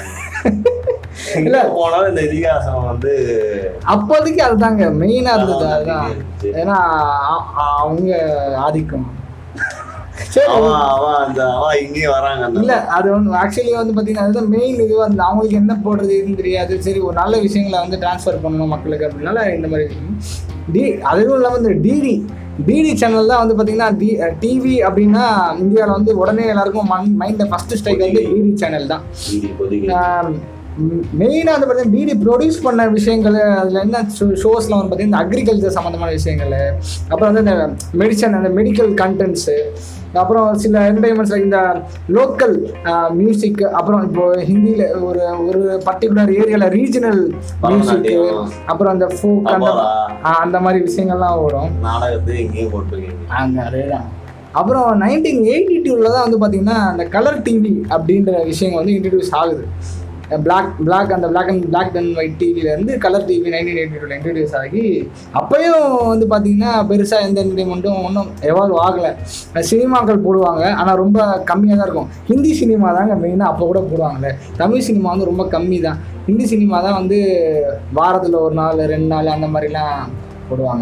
இல்ல. இல்ல போனாலும் இந்த இதிகாசம் வந்து அப்போதைக்கு அதுதாங்க மெயினாக இருந்தது அதான் அதுதான் இருந்துச்சு. ஏன்னா அ- அ- அவங்க ஆதிக்கம் சரி அவன் அவன் அந்த அவன் இங்கேயும் வராங்க அந்த இல்ல அது வந்து ஆக்சுவலி வந்து பாத்தீங்கன்னா அதுதான் மெயின் இது வந்து அவங்களுக்கு என்ன போடுறது எதுவும் தெரியாது சரி ஒரு நல்ல விஷயங்களை வந்து ட்ரான்ஸ்ஃபர் பண்ணணும் மக்களுக்கு அப்படின்னால இந்த மாதிரி டி அதுவும் இல்லாமல் இந்த டிடி டிடி சேனல் தான் வந்து பார்த்தீங்கன்னா டி டிவி அப்படின்னா இந்தியாவில் வந்து உடனே எல்லாருக்கும் மைண்டில் ஃபஸ்ட்டு ஸ்ட்ரைக் வந்து டிடி சேனல் தான் டிவி இப்போதைக்கு மெயினாக வந்து பார்த்தீங்கன்னா டிடி ப்ரொடியூஸ் பண்ண விஷயங்கள் அதில் என்ன ஷோஸ்லாம் வந்து பார்த்தீங்கன்னா அக்ரிகல்ச்சர் சம்மந்தமான விஷயங்கள் அப்புறம் வந்து இந்த மெடிசன் அந்த மெடிக்கல் கண்டென்ட்ஸு அப்புறம் சில என்டர்டைன்மெண்ட்ஸ் இந்த லோக்கல் மியூசிக் அப்புறம் இப்போ ஹிந்தியில் ஒரு ஒரு பர்டிகுலர் ஏரியாவில் ரீஜனல் மியூசிக் பரதநாட்டியம் அப்புறம் அந்த ஃபோக் அந்த தபாலா, ஆ, அந்த மாதிரி விஷயங்கள்லாம் ஓடும் நாடகத்தை இங்கேயும் போட்டிருக்கீங்க அங்கே அதே தான் அப்புறம் நைன்டீன் எயிட்டி டூவில் தான் வந்து பார்த்தீங்கன்னா அந்த கலர் டிவி அப்படின்ற விஷயம் வந்து இன்ட்ரடியூஸ் ஆகுது பிளாக் பிளாக் அந்த black and black and white டிவிலேருந்து கலர் டிவி நைன்டீன் எயிட்டி டூவில் இன்ட்ரடியூஸ் ஆகி அப்போயும் வந்து பார்த்தீங்கன்னா பெருசாக எந்த என்டர்டைன்மெண்ட்டும் ஒன்றும் எவால்வ் ஆகலை சினிமாக்கள் போடுவாங்க ஆனால் ரொம்ப கம்மியாக தான் இருக்கும் ஹிந்தி சினிமா தாங்க மெயினாக அப்போ கூட போடுவாங்கல்ல தமிழ் சினிமா வந்து ரொம்ப கம்மி தான் ஹிந்தி சினிமா தான் வந்து வாரத்தில் ஒரு நாள் ரெண்டு நாள் அந்த மாதிரிலாம் போடுவாங்க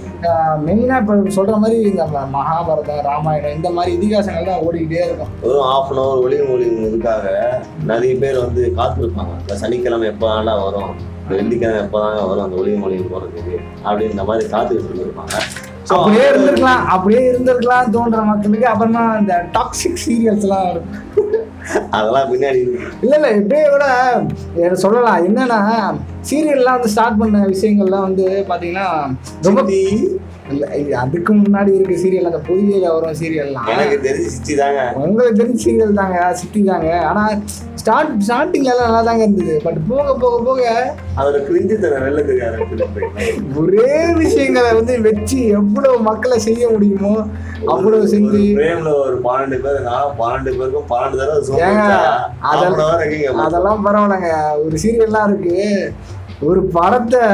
மெயினாக இப்போ சொல்கிற மாதிரி இந்த ம- மகாபாரதம் ராமாயணம் இந்த மாதிரி இதிகாசங்கள் தான் ஓடிக்கிட்டே இருக்கும் வெறும் ஆஃப் அன் ஹவர் ஒளி மொழி இதுக்காக நிறைய பேர் வந்து காத்திருப்பாங்க இந்த சனிக்கிழமை எப்போ வரும் இந்த வெள்ளிக்கிழமை எப்போ வரும் அந்த ஒளி மொழி போகிறதுக்கு அப்படின்ற மாதிரி காத்துக்கிட்டு இருப்பாங்க ஸோ அப்படியே இருந்திருக்கலாம் அப்படியே இருந்திருக்கலாம் தோன்ற மக்களுக்கு அப்புறமா இந்த டாக்ஸிக் சீரியல்ஸ்லாம் வரும் அதெல்லாம் பின்னாடி இருக்கு. இல்லை இல்லை இப்படியே கூட என்ன சொல்லலாம் என்னன்னா சீரியல்லாம் வந்து ஸ்டார்ட் பண்ண விஷயங்கள்லாம் வந்து பார்த்தீங்கன்னா ரொம்ப சித்தி, இல்லை இது அதுக்கு முன்னாடி இருக்க சீரியல் அந்த புதிய வரும் சீரியல்லாம் எனக்கு தெரிஞ்சு சிச்சி தாங்க உங்களுக்கு தெரிஞ்ச சீரியல் தாங்க சிட்டி தாங்க ஆனால் ஸ்டார்ட் ஸ்டார்டிங்ல எல்லாம் நல்லா தாங்க இருந்தது பட் போக போக போக அதோட கிரிஞ்சு தர வெள்ளத்துக்கு ஆரம்பிச்சிட்டு ஒரே விஷயங்களை வந்து வச்சு எவ்வளவு மக்களை செய்ய முடியுமோ அவ்வளவு செஞ்சு பிரேம்ல ஒரு பன்னெண்டு பேர் நான் பன்னெண்டு பேருக்கும் பன்னெண்டு தடவை ஏங்க, அதெல்லாம் சோம்பு இருக்கீங்க அதெல்லாம் பரவாயில்லைங்க ஒரு சீரியல்லாம் இருக்கு ஒரு படத்தை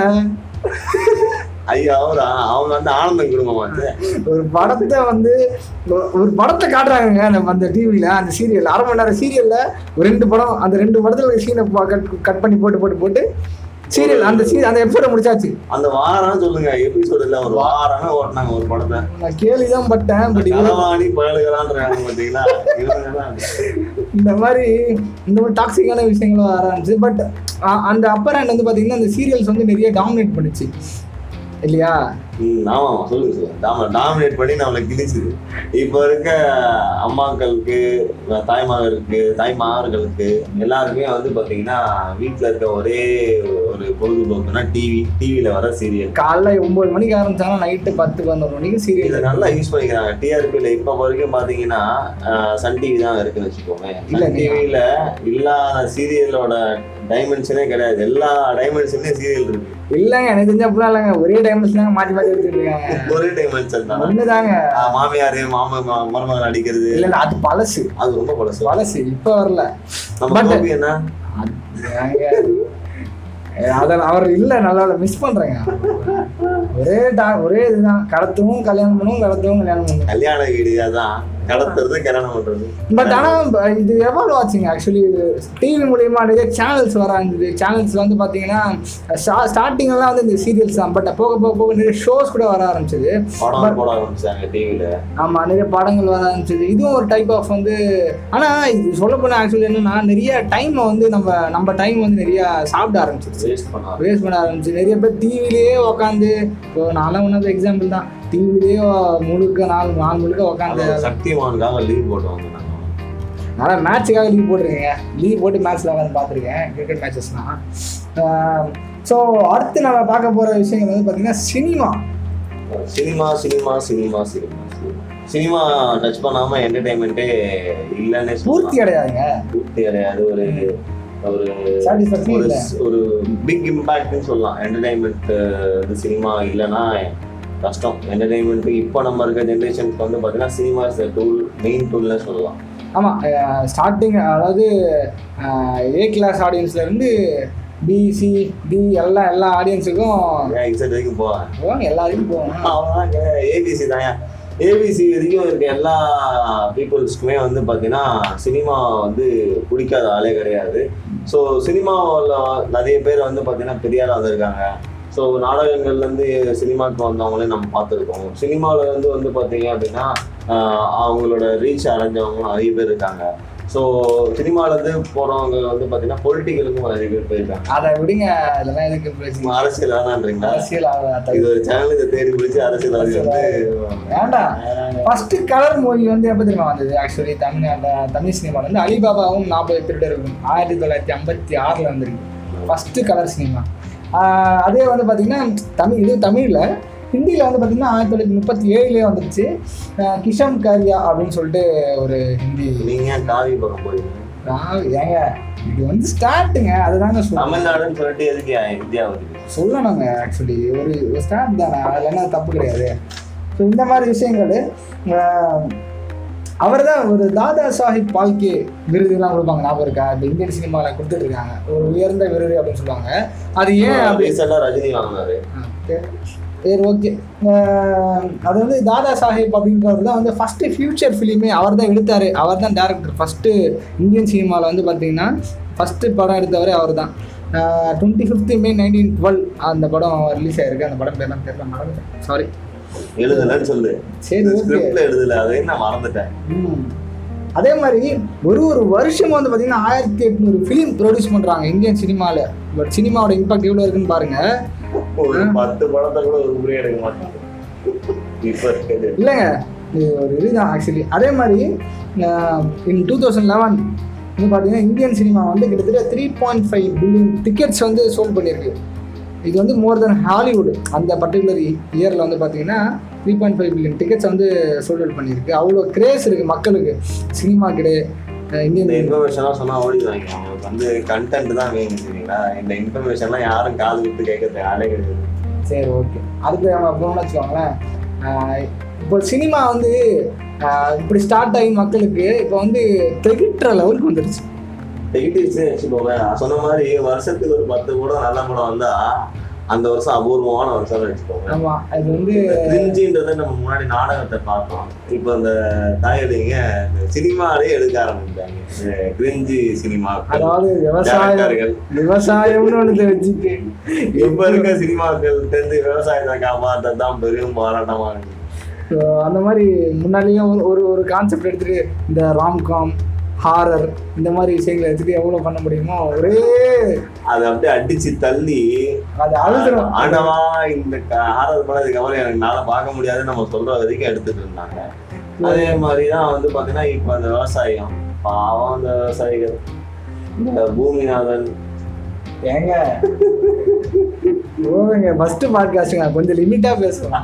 ஐயா அவர் அவங்க வந்து ஆனந்தம் குடும்பமாச்சு ஒரு படத்தை வந்து ஒ- ஒரு படத்தை காட்டுறாங்கங்க அந்த அந்த டிவியில் அந்த சீரியல் அரை மணி நேரம் சீரியலில் ஒரு ரெண்டு படம் அந்த ரெண்டு படத்தில் சீனை கட் கட் பண்ணி போட்டு போட்டு போட்டு சீரியல் அந்த சீ அந்த எபிசோட முடிச்சாச்சு அந்த வாரம் சொல்லுங்க எபிசோடு இல்ல ஒரு வாரம் ஓட்டினாங்க ஒரு படத்தை நான் கேள்விதான் பட்டேன் பட் களவாணி பயலுகளான்றாங்க பாத்தீங்களா இவங்கெல்லாம் இந்த மாதிரி இந்த மாதிரி டாக்ஸிக்கான விஷயங்களும் வர ஆரம்பிச்சு பட் அந்த அப்பர் ஹேண்ட் வந்து பார்த்தீங்கன்னா அந்த சீரியல்ஸ் வந்து நிறைய டாமினேட் பண்ணுச்சு இல்லையா ம், ஆமா ஆமா சொல்லுங்க சொல்லுங்க டாம டாமினேட் பண்ணி நம்மளை கிழிச்சுது இப்போ இருக்க அம்மாக்களுக்கு தாய்மார்களுக்கு தாய்மார்களுக்கு எல்லாருக்குமே வந்து பாத்தீங்கன்னா வீட்ல இருக்க ஒரே ஒரு பொழுதுபோக்குனா டிவி டிவில வர சீரியல் காலைல ஒன்பது மணிக்கு ஆரம்பிச்சாங்கன்னா நைட்டு பத்து பதினோரு மணிக்கு இதை சீரியல் நல்லா யூஸ் பண்ணிக்கிறாங்க டிஆர்பியில் இப்போ வரைக்கும் பார்த்தீங்கன்னா அஹ், சன் டிவி தான் இருக்குன்னு வச்சுக்கோங்க இல்ல, சன் டிவியில் இல்லாத சீரியலோட டைமென்ஷனே கிடையாது எல்லா டைமென்ஷன்லேயும் சீரியல் இருக்கு இல்லைங்க எனக்கு தெரிஞ்ச அப்படிலாம் இல்லைங்க ஒரே டைம்ஸ் தாங்க மாற்றி மாற்றி எடுத்துட்டு இருக்காங்க ஒரே டைமென்ஷன் தான் ஒண்ணுதாங்க அஹ், மாமியார் மாம ம- மருமகன் அடிக்கிறது இல்ல இல்ல அது பழசு அது ரொம்ப பழசு பழசு இப்ப வரல நம்ம But- கோபி என்ன ஏங்க, அத அவர் இல்ல நல்லா மிஸ் பண்றேங்க ஒரே டா ஒரே இதுதான் கடத்தவும் கல்யாணம் பண்ணுவோம் கடத்தவும் கல்யாணம் பண்ணுவோம் கல்யாண வீடு அதான் கடத்துறது கல்யாணம் பண்றது பட் ஆனா ப- இது எவ்வளோ ஆச்சுங்க ஆக்சுவலி டிவி மூலியமா நிறைய சேனல்ஸ் வர ஆரம்பிச்சது சேனல்ஸ் வந்து பாத்தீங்கன்னா ஸ்டார்டிங்லாம் வந்து இந்த சீரியல்ஸ் தான் பட் போக போக போக நிறைய ஷோஸ் கூட வர ஆரம்பிச்சது படம் போட ஆரம்பிச்சாங்க டிவியில ஆமா நிறைய படங்கள் வர ஆரம்பிச்சது இதுவும் ஒரு டைப் ஆஃப் வந்து ஆனா இது சொல்ல போனா ஆக்சுவலி என்னன்னா நிறைய டைம் வந்து நம்ம நம்ம டைம் வந்து நிறைய சாப்பிட ஆரம்பிச்சிருச்சு வேஸ்ட் பண்ணாங்க வேஸ்ட் பண்ண ஆரம்பிச்சு நிறைய பேர் டிவிலேயே உட்காந்து இப்போ நான்லாம் ஒன்றாவது எக்ஸாம்பிள் தான் டிவிலேயே முழுக்க நாலு நாலு முழுக்க உட்காந்து அது சக்திமானுக்காக லீவ் போட்டுவாங்க நாங்க அதனால் மேட்ச்சுக்காக லீவ் போட்டிருக்கேங்க லீவ் போட்டு மேட்ச்சில் உட்காந்து பார்த்துருக்கேன் கிரிக்கெட் மேட்சஸ்லாம் ஸோ அடுத்து நம்ம பார்க்க போகிற விஷயங்கள் வந்து பார்த்திங்கன்னா cinema cinema cinema cinema cinema cinema cinema touch பண்ணாம என்டர்டைன்மெண்ட்டே இல்லைன்னே பூர்த்தி சொல்லலாம் அடையாதுங்க பூர்த்தி கிடையாது ஒரு ஒரு சாட்டிஸ்ஃபேக்ஷன் ஒரு இல்ல ஒரு பிக் இம்பாக்ட்னு சொல்லலாம் என்டர்டைன்மெண்ட் இது சினிமா இல்லைன்னா கஷ்டம் என்டர்டைன்மெண்ட்டுக்கு இப்போ நம்ம இருக்க ஜென்ரேஷனுக்கு வந்து பார்த்தீங்கன்னா சினிமா இஸ் டூல் மெயின் டூல்னு சொல்லலாம் ஆமா ஸ்டார்டிங் அதாவது ஏ கிளாஸ் ஆடியன்ஸ்ல இருந்து பிசி டி எல்லா எல்லா ஆடியன்ஸுக்கும் எக்ஸைட் வரைக்கும் போவேன் போவாங்க எல்லாருக்கும் போவாங்க அவ்வளோதாங்க ஏபிசி தான் ஏபிசி வரைக்கும் இருக்க எல்லா பீப்புள்ஸ்க்குமே வந்து பார்த்தீங்கன்னா சினிமா வந்து பிடிக்காத ஆளே கிடையாது ஸோ சினிமாவில் நிறைய பேர் வந்து பார்த்தீங்கன்னா பெரிய ஆளாக வந்திருக்காங்க ஸோ நாடகங்கள்லேருந்து சினிமாவுக்கு வந்தவங்களே நம்ம பார்த்துருக்கோம் சினிமாவில் வந்து வந்து பார்த்தீங்க அப்படின்னா ஆஹ் அவங்களோட ரீச் அடைஞ்சவங்களும் நிறைய பேர் இருக்காங்க ஸோ சினிமாலேருந்து போகிறவங்க வந்து பார்த்தீங்கன்னா பொலிட்டிக்கலுக்கும் நிறைய பேர் போயிருக்காங்க அதை விடுங்க அதெல்லாம் எதுக்கு பிரச்சனை அரசியல் வேணான்றீங்களா அரசியல் ஆகாத இது ஒரு சேனல் இதை தேடி பிடிச்சி அரசியல் வந்து வேண்டாம் ஃபர்ஸ்ட் கலர் மூவி வந்து எப்போ தெரியுமா வந்தது ஆக்சுவலி தமிழ் அந்த தமிழ் சினிமாவில் வந்து அலிபாபாவும் நாற்பது திருடர்களும் ஆயிரத்தி தொள்ளாயிரத்தி ஐம்பத்தி ஆறில் வந்திருக்கு ஃபர்ஸ்ட் கலர் சினிமா அதே வந்து பார்த்தீங்கன்னா தமிழ் இது தமிழில் ஹிந்தியில் வந்து பார்த்தீங்கன்னா ஆயிரத்தி தொள்ளாயிரத்தி முப்பத்தி ஏழுலேயே வந்துருச்சு ஆஹ் கிஷம் காரியா அப்படின்னு சொல்லிட்டு ஒரு ஹிந்தி நீங்க ஏன் காவி பக்கம் போயிருக்கீங்க நான் ஏங்க இது வந்து ஸ்டார்ட்டுங்க அதுதாங்க சொல்லுவேன் தமிழ்நாடுன்னு சொல்லிட்டு எதுக்கு இந்தியா வருது சொல்லணுங்க ஆக்சுவலி ஒரு ஒரு ஸ்டார்ட் தானே அதில் என்ன தப்பு கிடையாது ஸோ இந்த மாதிரி விஷயங்கள் அவர் தான் ஒரு தாதா சாஹிப் பால்கே விருதுலாம் கொடுப்பாங்க ஞாபகம் இருக்கா இப்போ இந்தியன் சினிமாவில் கொடுத்துட்டு இருக்காங்க ஒரு உயர்ந்த விருது அப்படின்னு சொல்லுவாங்க அது ஏன் அப்படி ரீசெண்டா ரஜினி வாங்கினாரு சரி ஓகே அது வந்து தாதா சாஹேப் அப்படின்றவர் தான் வந்து ஃபஸ்ட்டு ஃபியூச்சர் ஃபிலிமே அவர் தான் எடுத்தார் அவர் தான் டேரக்டர் ஃபஸ்ட்டு இந்தியன் சினிமாவில் வந்து பார்த்தீங்கன்னா ஃபஸ்ட்டு படம் எடுத்தவரே அவர் தான் twenty fifth May nineteen twelve அந்த படம் ரிலீஸ் ஆயிருக்கு அந்த படம் பேர்லாம் தெரியல மறந்துட்டேன் சாரி எழுதலன்னு சொல்லு சரி ஓகே ஸ்கிரிப்ட்ல எழுதல அதையும் நான் மறந்துட்டேன் ம். அதே மாதிரி ஒரு ஒரு வருஷம் வந்து பார்த்தீங்கன்னா ஆயிரத்தி எட்நூறு ஃபிலிம் ப்ரொடியூஸ் பண்ணுறாங்க இந்தியன் சினிமாவில் பட் சினிமாவோட இம்பாக்ட் எவ்வளோ இருக்குன்னு பாருங்கள் ஒரு பத்து படத்தை கூட ஒரு உரிய எடுக்க மாட்டாங்க இப்ப இருக்குது இல்லைங்க இது ஒரு இதுதான் ஆக்சுவலி அதே மாதிரி இன் டூ தௌசண்ட் லெவன் வந்து பார்த்தீங்கன்னா இந்தியன் சினிமா வந்து கிட்டத்தட்ட three point five billion tickets வந்து சோல்ட் பண்ணியிருக்கு இது வந்து மோர் தென் ஹாலிவுட் அந்த பர்டிகுலர் இயரில் வந்து பார்த்தீங்கன்னா three point five billion tickets வந்து சோல்ட் அவுட் பண்ணியிருக்கு அவ்வளோ கிரேஸ் இருக்குது மக்களுக்கு சினிமா கிடையாது இந்த இந்தியன் இன்ஃபர்மேஷன்லாம் சொன்னா ஓடிடுவாங்க அவங்களுக்கு வந்து கண்டென்ட் தான் வேணும் சரிங்களா இந்த இன்ஃபர்மேஷன்லாம் யாரும் காது விட்டு கேட்கறது ஆளே கிடையாது சரி ஓகே அடுத்து நம்ம போகணும்னு வச்சுக்கோங்களேன் ஆஹ் இப்போ சினிமா வந்து ஆஹ் இப்படி ஸ்டார்ட் ஆகி மக்களுக்கு இப்போ வந்து திகட்டுற லெவலுக்கு வந்துருச்சு டிக்கெட்ஸ் வச்சுக்கோங்க நான் சொன்ன மாதிரி வருஷத்துக்கு ஒரு பத்து படம் நல்ல படம் வந்தா அந்த வருஷம் அபூர்வமான வருஷம் வச்சுக்கோங்க ஆமா அது வந்து கிரிஞ்சின்றதை நம்ம முன்னாடி நாடகத்தை பார்த்தோம் இப்போ இந்த தாயடிங்க சினிமாலே எடுக்க ஆரம்பிச்சாங்க கிரிஞ்சி சினிமா அதாவது விவசாயம் விவசாயம்னு ஒன்று வச்சுட்டு இப்ப இருக்க சினிமாக்கள் தெரிஞ்சு விவசாயத்தை காப்பாற்ற தான் பெரும் போராட்டமா இருக்கு So, அந்த மாதிரி முன்னாடியும் ஒரு ஒரு ஒரு கான்செப்ட் எடுத்துட்டு இந்த ராம்காம் ஹாரர் இந்த மாதிரி விஷயங்களை எடுத்துட்டு எவ்வளோ பண்ண முடியுமோ ஒரே அதை அப்படியே அடிச்சு தள்ளி அது அழுதுரும் ஆண்டவா இந்த ஆறாவது படம் இதுக்கப்புறம் எனக்கு நாளை பார்க்க முடியாதுன்னு நம்ம சொல்ற வரைக்கும் எடுத்துட்டு இருந்தாங்க அதே மாதிரிதான் வந்து பாத்தீங்கன்னா இப்ப அந்த விவசாயம் பாவம் அந்த விவசாயிகள் இந்த பூமிநாதன் ஏங்க போதுங்க ஃபர்ஸ்ட் பாட்காஸ்ட்டுங்க கொஞ்சம் லிமிட்டா பேசுவோம்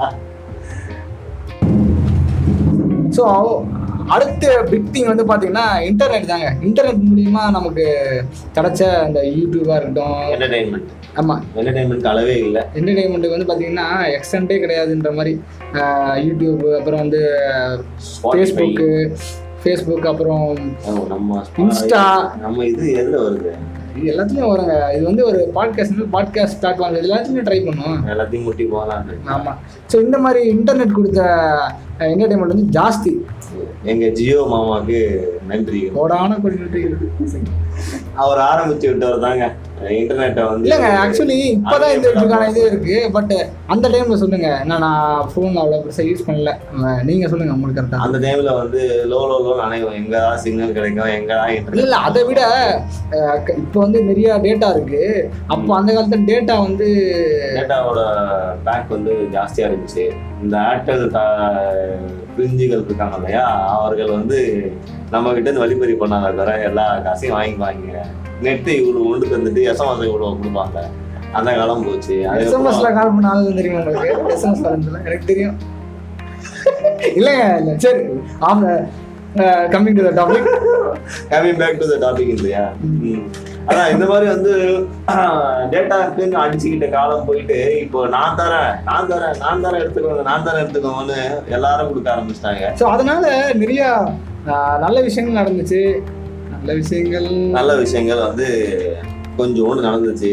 ஸோ அடுத்த பிக் திங் வந்து பார்த்தீங்கன்னா இன்டர்நெட் தாங்க இன்டர்நெட் மூலியமா நமக்கு கிடைச்ச இந்த யூடியூபாக இருக்கட்டும் என்டர்டைன்மெண்ட் ஆமாம் என்டர்டைன்மெண்ட் அளவே இல்லை என்டர்டைன்மெண்ட்டுக்கு வந்து பார்த்தீங்கன்னா எக்ஸ்டெண்டே கிடையாதுன்ற மாதிரி ஆஹ் யூடியூப் அப்புறம் வந்து ஃபேஸ்புக்கு ஃபேஸ்புக் அப்புறம் நம்ம Insta. நம்ம இது எதுல வருது இது எல்லாத்துலேயும் வருங்க இது வந்து ஒரு பாட்காஸ்ட் பாட்காஸ்ட் பிளாட்ஃபார்ம் இது எல்லாத்துலேயும் ட்ரை பண்ணுவோம் எல்லாத்தையும் முட்டி போகலான்னு ஆமாம் ஸோ இந்த மாதிரி இன்டர்நெட் கொடுத்த என்டர்டைன்மெண்ட் வந்து ஜாஸ்தி எங்க ஜியோ மாமாக்கு நன்றி கோடான கோடி நன்றி இருக்கு அவர் ஆரம்பிச்சு விட்டவர் தாங்க இன்டர்நெட்டை வந்து இல்லைங்க ஆக்சுவலி இப்போதான் இந்த இதுக்கான இது இருக்கு பட் அந்த டைம்ல சொல்லுங்க நான் நான் ஃபோன் அவ்வளோ பெருசாக யூஸ் பண்ணல அஹ் நீங்க சொல்லுங்க உங்களுக்கு கரெக்டாக அந்த டைம்ல வந்து லோ லோ லோ நினைக்கும் எங்கதான் சிக்னல் கிடைக்கும் எங்கதான் இல்ல இன்டர்நெட் இல்ல அதை விட அஹ் க- இப்போ வந்து நிறைய டேட்டா இருக்கு அப்போ அந்த காலத்துல டேட்டா வந்து டேட்டாவோட பேக் வந்து ஜாஸ்தியா இருந்துச்சு இந்த ஏர்டெல் பிரிஞ்சுகள் இருக்காங்க இல்லையா அவர்கள் வந்து நம்ம கிட்ட இருந்து வழிபறி பண்ணாங்க தவிர எல்லா காசையும் வாங்கிக்குவாங்க நெட்டு இவ்வளவு கொண்டு தந்துட்டு எஸ்எம்எஸ் இவ்வளவு கொடுப்பாங்க அந்த காலம் போச்சு அதே எஸ்எம்எஸ்ல கால் பண்ண ஆளுங்க தெரியுமா உங்களுக்கு எஸ்எம்எஸ் வரதுல எனக்கு தெரியும் இல்லைங்க இல்லை சரி ஆமா coming to the topic coming back to the topic இல்லையா ம். அதான் இந்த மாதிரி வந்து டேட்டாக்குன்னு அடிச்சுக்கிட்ட காலம் போயிட்டு இப்போ நான் தரேன் நான் தரேன் நான் தரேன் எடுத்துக்கோங்க நான் தரேன் எடுத்துக்கோங்கன்னு எல்லாரும் கொடுக்க ஆரம்பிச்சிட்டாங்க ஸோ அதனால நிறைய ஆஹ், நல்ல விஷயங்கள் நடந்துச்சு நல்ல விஷயங்கள் நல்ல விஷயங்கள் வந்து கொஞ்சோண்டு நடந்துச்சு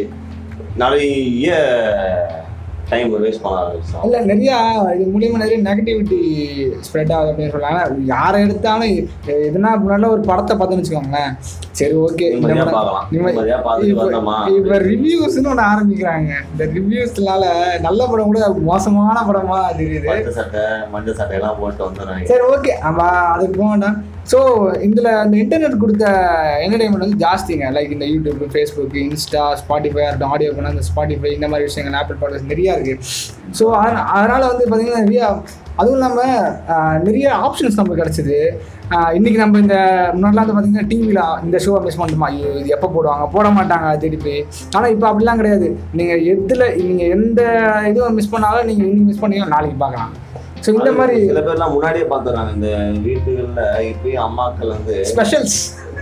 நிறைய டைம் வேஸ்ட் பண்ண ஆரம்பிச்சோம் இல்ல நிறைய இது மூலியமா நிறைய நெகட்டிவிட்டி ஸ்ப்ரெட் ஆகுது அப்படின்னு சொல்றாங்க யாரை எடுத்தாலும் எ- எதுனா முன்னாடி ஒரு படத்தை பார்த்தோன்னு வச்சுக்கோங்களேன் சரி ஓகே நிம்மதியா பார்க்கலாம் நிம்மதியா பார்த்துட்டு வந்தோமா இப்ப ரிவ்யூஸ்னு ஒண்ணு ஆரம்பிக்கிறாங்க இந்த ரிவ்யூஸ்னால நல்ல படம் கூட மோசமான படமா தெரியுது பச்சை சட்டை மஞ்சள் சட்டை எல்லாம் போட்டு வந்துடுறாங்க சரி ஓகே நம்ம அதுக்கு போக வேண்டாம் ஸோ இதில் இந்த இன்டர்நெட் கொடுத்த என்டர்டைன்மெண்ட் வந்து ஜாஸ்திங்க லைக் இந்த யூடியூப் ஃபேஸ்புக் இன்ஸ்டா ஸ்பாட்டிஃபை இருக்கட்டும் ஆடியோ பண்ண அந்த ஸ்பாட்டிஃபை இந்த மாதிரி விஷயங்கள் ஆப்பிள் பாட்காஸ்ட் நிறையா இருக்குது ஸோ அதனால் வந்து பார்த்திங்கன்னா நிறையா அதுவும் இல்லாமல் நிறைய ஆப்ஷன்ஸ் நமக்கு கிடச்சிது இன்றைக்கி நம்ம இந்த முன்னாடிலாம் வந்து பார்த்திங்கன்னா டிவியில் இந்த ஷோவை மிஸ் பண்ணிட்டோமா ஐயோ இது எப்போ போடுவாங்க போட மாட்டாங்க திருப்பி ஆனால் இப்போ அப்படிலாம் கிடையாது நீங்கள் எதில் நீங்கள் எந்த இதுவும் மிஸ் பண்ணாலும் நீங்கள் இன்னைக்கு மிஸ் பண்ணீங்கன்னா நாளைக்கு பார்க்கலாம் ஸோ இந்த மாதிரி சில பேர்லாம் முன்னாடியே பார்த்துறாங்க இந்த வீட்டுகள்ல இப்பயும் அம்மாக்கள் வந்து ஸ்பெஷல்ஸ்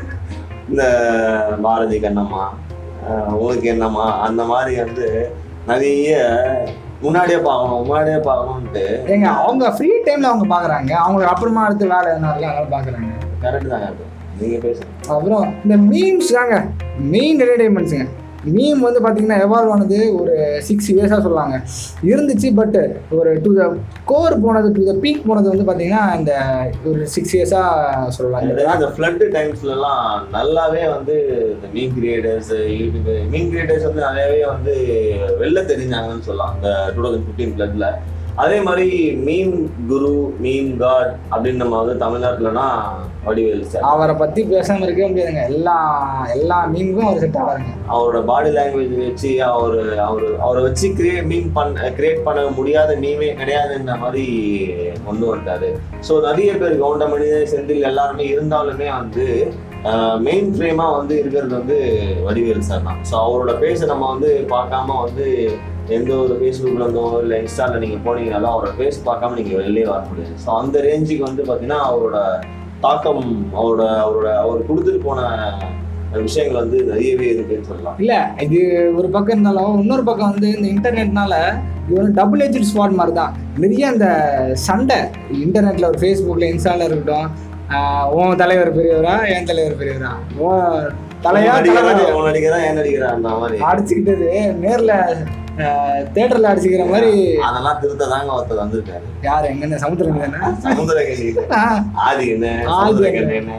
இந்த பாரதி கண்ணம்மா அஹ் உனக்கு என்னம்மா அந்த மாதிரி வந்து நிறைய முன்னாடியே பார்க்கணும் முன்னாடியே பார்க்கணும்ட்டு ஏங்க அவங்க ஃப்ரீ டைம்ல அவங்க பாக்குறாங்க அவங்களுக்கு அப்புறமா அடுத்து வேலை என்ன இருக்கு அதனால பாக்குறாங்க கரெக்ட் தாங்க அது நீங்க பேசுங்க அப்புறம் இந்த மீம்ஸ் தாங்க மெயின் என்டர்டைன்மெண்ட்ஸுங்க மீம் வந்து பார்த்தீங்கன்னா எவால்வ் ஆனது ஒரு சிக்ஸ் இயர்ஸாக சொல்லுவாங்க இருந்துச்சு பட் ஒரு டு த கோர் போனது டு த பீக் போனது வந்து பார்த்தீங்கன்னா இந்த ஒரு சிக்ஸ் இயர்ஸாக சொல்லலாம் இந்த இந்த ஃப்ளட் டைம்ஸ்ல எல்லாம் நல்லாவே வந்து இந்த mean creators YouTube mean creators வந்து நிறையவே வந்து வெளில தெரிஞ்சாங்கன்னு சொல்லலாம் இந்த டூ தௌசண்ட் ஃபிஃப்டீன் ஃப்ளட்ல அதே மாதிரி மீன் குரு மீன் காட் அப்படின்னு நம்ம வந்து தமிழ்நாட்டுலனா வடிவேல் சார் அவரை பற்றி பேசாமல் இருக்கவே முடியாதுங்க எல்லா எல்லா மீமுக்கும் அவர் செட் ஆகாதுங்க அவரோட பாடி லாங்குவேஜ் வச்சு அவர் அவர் அவரை வச்சு கிரியேட் மீன் பண்ண கிரியேட் பண்ண முடியாத மீமே கிடையாதுன்ற மாதிரி கொண்டு வந்தாரு ஸோ நிறைய பேர் கவுண்டமணி செந்தில் எல்லாருமே இருந்தாலுமே வந்து மெயின் ஃப்ரேமாக வந்து இருக்கிறது வந்து வடிவேல் சார் தான் ஸோ அவரோட ஃபேஸை நம்ம வந்து பார்க்காம வந்து எந்த ஒரு ஃபேஸ்புக்கில் இருந்தோ இல்லை இன்ஸ்டாவில் நீங்கள் போனீங்கனாலும் அவரோட ஃபேஸ் பார்க்காம நீங்கள் வெளியே வர முடியாது ஸோ அந்த ரேஞ்சுக்கு வந்து பார்த்தீங்கன்னா அவரோட தாக்கம் அவரோட அவரோட அவர் கொடுத்துட்டு போன விஷயங்கள் வந்து நிறையவே இருக்குன்னு சொல்லலாம் இல்லை இது ஒரு பக்கம் இருந்தாலும் இன்னொரு பக்கம் வந்து இந்த இன்டர்நெட்னால இது வந்து டபுள் ஏஜ் ஸ்வாட் மாதிரி தான் நிறைய இந்த சண்டை இன்டர்நெட்டில் ஒரு ஃபேஸ்புக்கில் இன்ஸ்டாவில் இருக்கட்டும் ஆஹ் உன் தலைவர் பெரியவரா என் தலைவர் பெரியவரா உன் தலையா உன் நடிகரா, தலைவரா? உன் நடிகரா என் நடிகரா அந்த மாதிரி அடிச்சுக்கிட்டது நேரில் தேட்டரில் அடிச்சுக்கிற மாதிரி அதெல்லாம் திருத்த தாங்க ஒருத்தர் வந்திருக்காரு யார் எங்கன்னு சமுத்திரம் தானே சமுத்திரகனி ஆதி என்ன ஆதி சமுத்திரகனி என்ன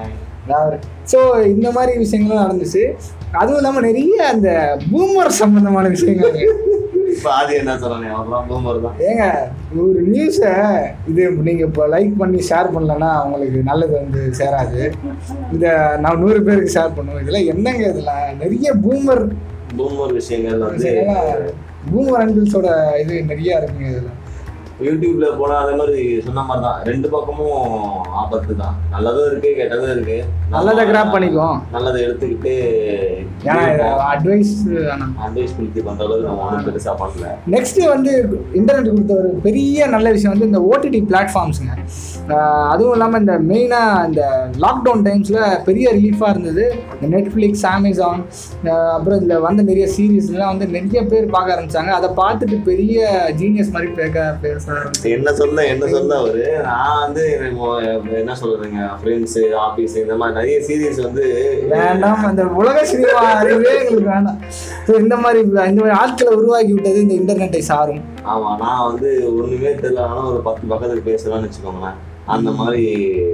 ஸோ இந்த மாதிரி விஷயங்களும் நடந்துச்சு அதுவும் இல்லாமல் நிறைய அந்த பூமர் சம்பந்தமான விஷயங்கள் இப்ப ஆதி என்ன சொல்றானே அவர்லாம் பூமர் தான் ஏங்க ஒரு நியூஸை இது நீங்கள் இப்போ லைக் பண்ணி ஷேர் பண்ணலன்னா அவங்களுக்கு நல்லது வந்து சேராது இதை நான் நூறு பேருக்கு ஷேர் பண்ணுவோம் இதெல்லாம் என்னங்க இதெல்லாம் நிறைய பூமர் பூமர் விஷயங்கள் வந்து பூமர் அங்கிள்ஸோட இது நிறைய இருக்குங்க இதில் யூடியூப்ல போனா அதே மாதிரி சொன்ன மாதிரி தான் ரெண்டு பக்கமும் ஆபத்து தான் நல்லதும் இருக்கு கெட்டதும் இருக்கு நல்லதை கிராப் பண்ணிக்குவோம் நல்லதை எடுத்துக்கிட்டு ஏன்னா அட்வைஸ் வேணாம் அட்வைஸ் கொடுத்து பண்ற அளவுக்கு நம்ம ஒன்றும் பெருசா பண்ணல நெக்ஸ்ட் வந்து இன்டர்நெட் கொடுத்த ஒரு பெரிய நல்ல விஷயம் வந்து இந்த ஓடிடி பிளாட்ஃபார்ம்ஸுங்க அதுவும் இல்லாமல் இந்த மெயினாக இந்த லாக்டவுன் டைம்ஸில் பெரிய ரிலீஃபாக இருந்தது இந்த நெட்ஃப்ளிக்ஸ் அமேசான் அப்புறம் இதில் வந்த நிறைய சீரீஸ்லாம் வந்து நிறைய பேர் பார்க்க ஆரம்பிச்சாங்க அதை பார்த்துட்டு பெரிய ஜீனியஸ் மாதிரி பேக்க பேச ஆரம்பிச்சாங்க என்ன சொல்ல என்ன சொல்ல அவரு நான் வந்து இப்போ என்ன சொல்றதுங்க ஃப்ரெண்ட்ஸ் ஆபீஸ் இந்த மாதிரி நிறைய சீரியஸ் வந்து வேண்டாம் அந்த உலக சினிமா அறிவே எங்களுக்கு வேண்டாம் ஸோ இந்த மாதிரி இந்த மாதிரி ஆட்களை உருவாக்கி விட்டது இந்த இன்டர்நெட்டை சாரும் ஆமா நான் வந்து ஒண்ணுமே தெரியலனாலும் ஒரு பத்து பக்கத்துக்கு பேசலாம்னு வச்சுக்கோங்களேன் அந்த மாதிரி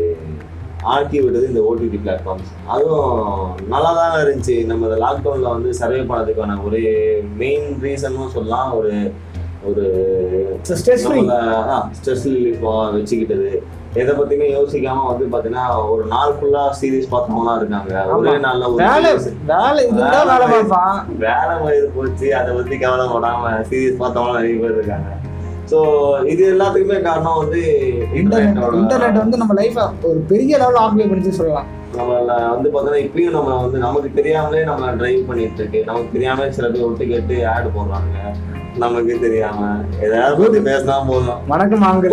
ஆக்கி விட்டது இந்த ஓடிடி பிளாட்ஃபார்ம்ஸ் அதுவும் நல்லா தான் இருந்துச்சு நம்ம இந்த லாக்டவுன்ல வந்து சர்வே பண்ணதுக்கான ஒரு மெயின் ரீசனும் சொல்லலாம் ஒரு ஒரு ஸ்ட்ரெஸ் ஃப்ரீ ஸ்ட்ரெஸ் ரிலீஃப் வச்சுக்கிட்டது எதை பத்தியுமே யோசிக்காம வந்து பாத்தீங்கன்னா ஒரு நாள் ஃபுல்லா சீரிஸ் பார்த்தவங்களாம் இருக்காங்க ஒரே நாள்ல ஒரு வேலை series. வேலை இதுதான் வேலை பார்ப்பான் வேலை வயது போச்சு அதை பத்தி கவலைப்படாம சீரியஸ் பார்த்தவங்க நிறைய பேர் இருக்காங்க ஸோ இது எல்லாத்துக்குமே காரணம் வந்து இன்டர்நெட் இன்டர்நெட்டோட இன்டர்நெட் வந்து நம்ம லைஃபை ஒரு பெரிய லெவலில் ஆக்குபை பண்ணிச்சு சொல்லலாம் நம்மள வந்து பார்த்தோன்னா இப்பயும் நம்ம வந்து நமக்கு தெரியாமலே நம்ம டிரைவ் பண்ணிட்டு இருக்கு நமக்கு தெரியாமலே சில பேர் விட்டு கேட்டு ஆட் போடுறாங்க நமக்கு தெரியாம ஏதாவது பத்தி பேசினா போதும் வணக்கம் ஆங்கிள்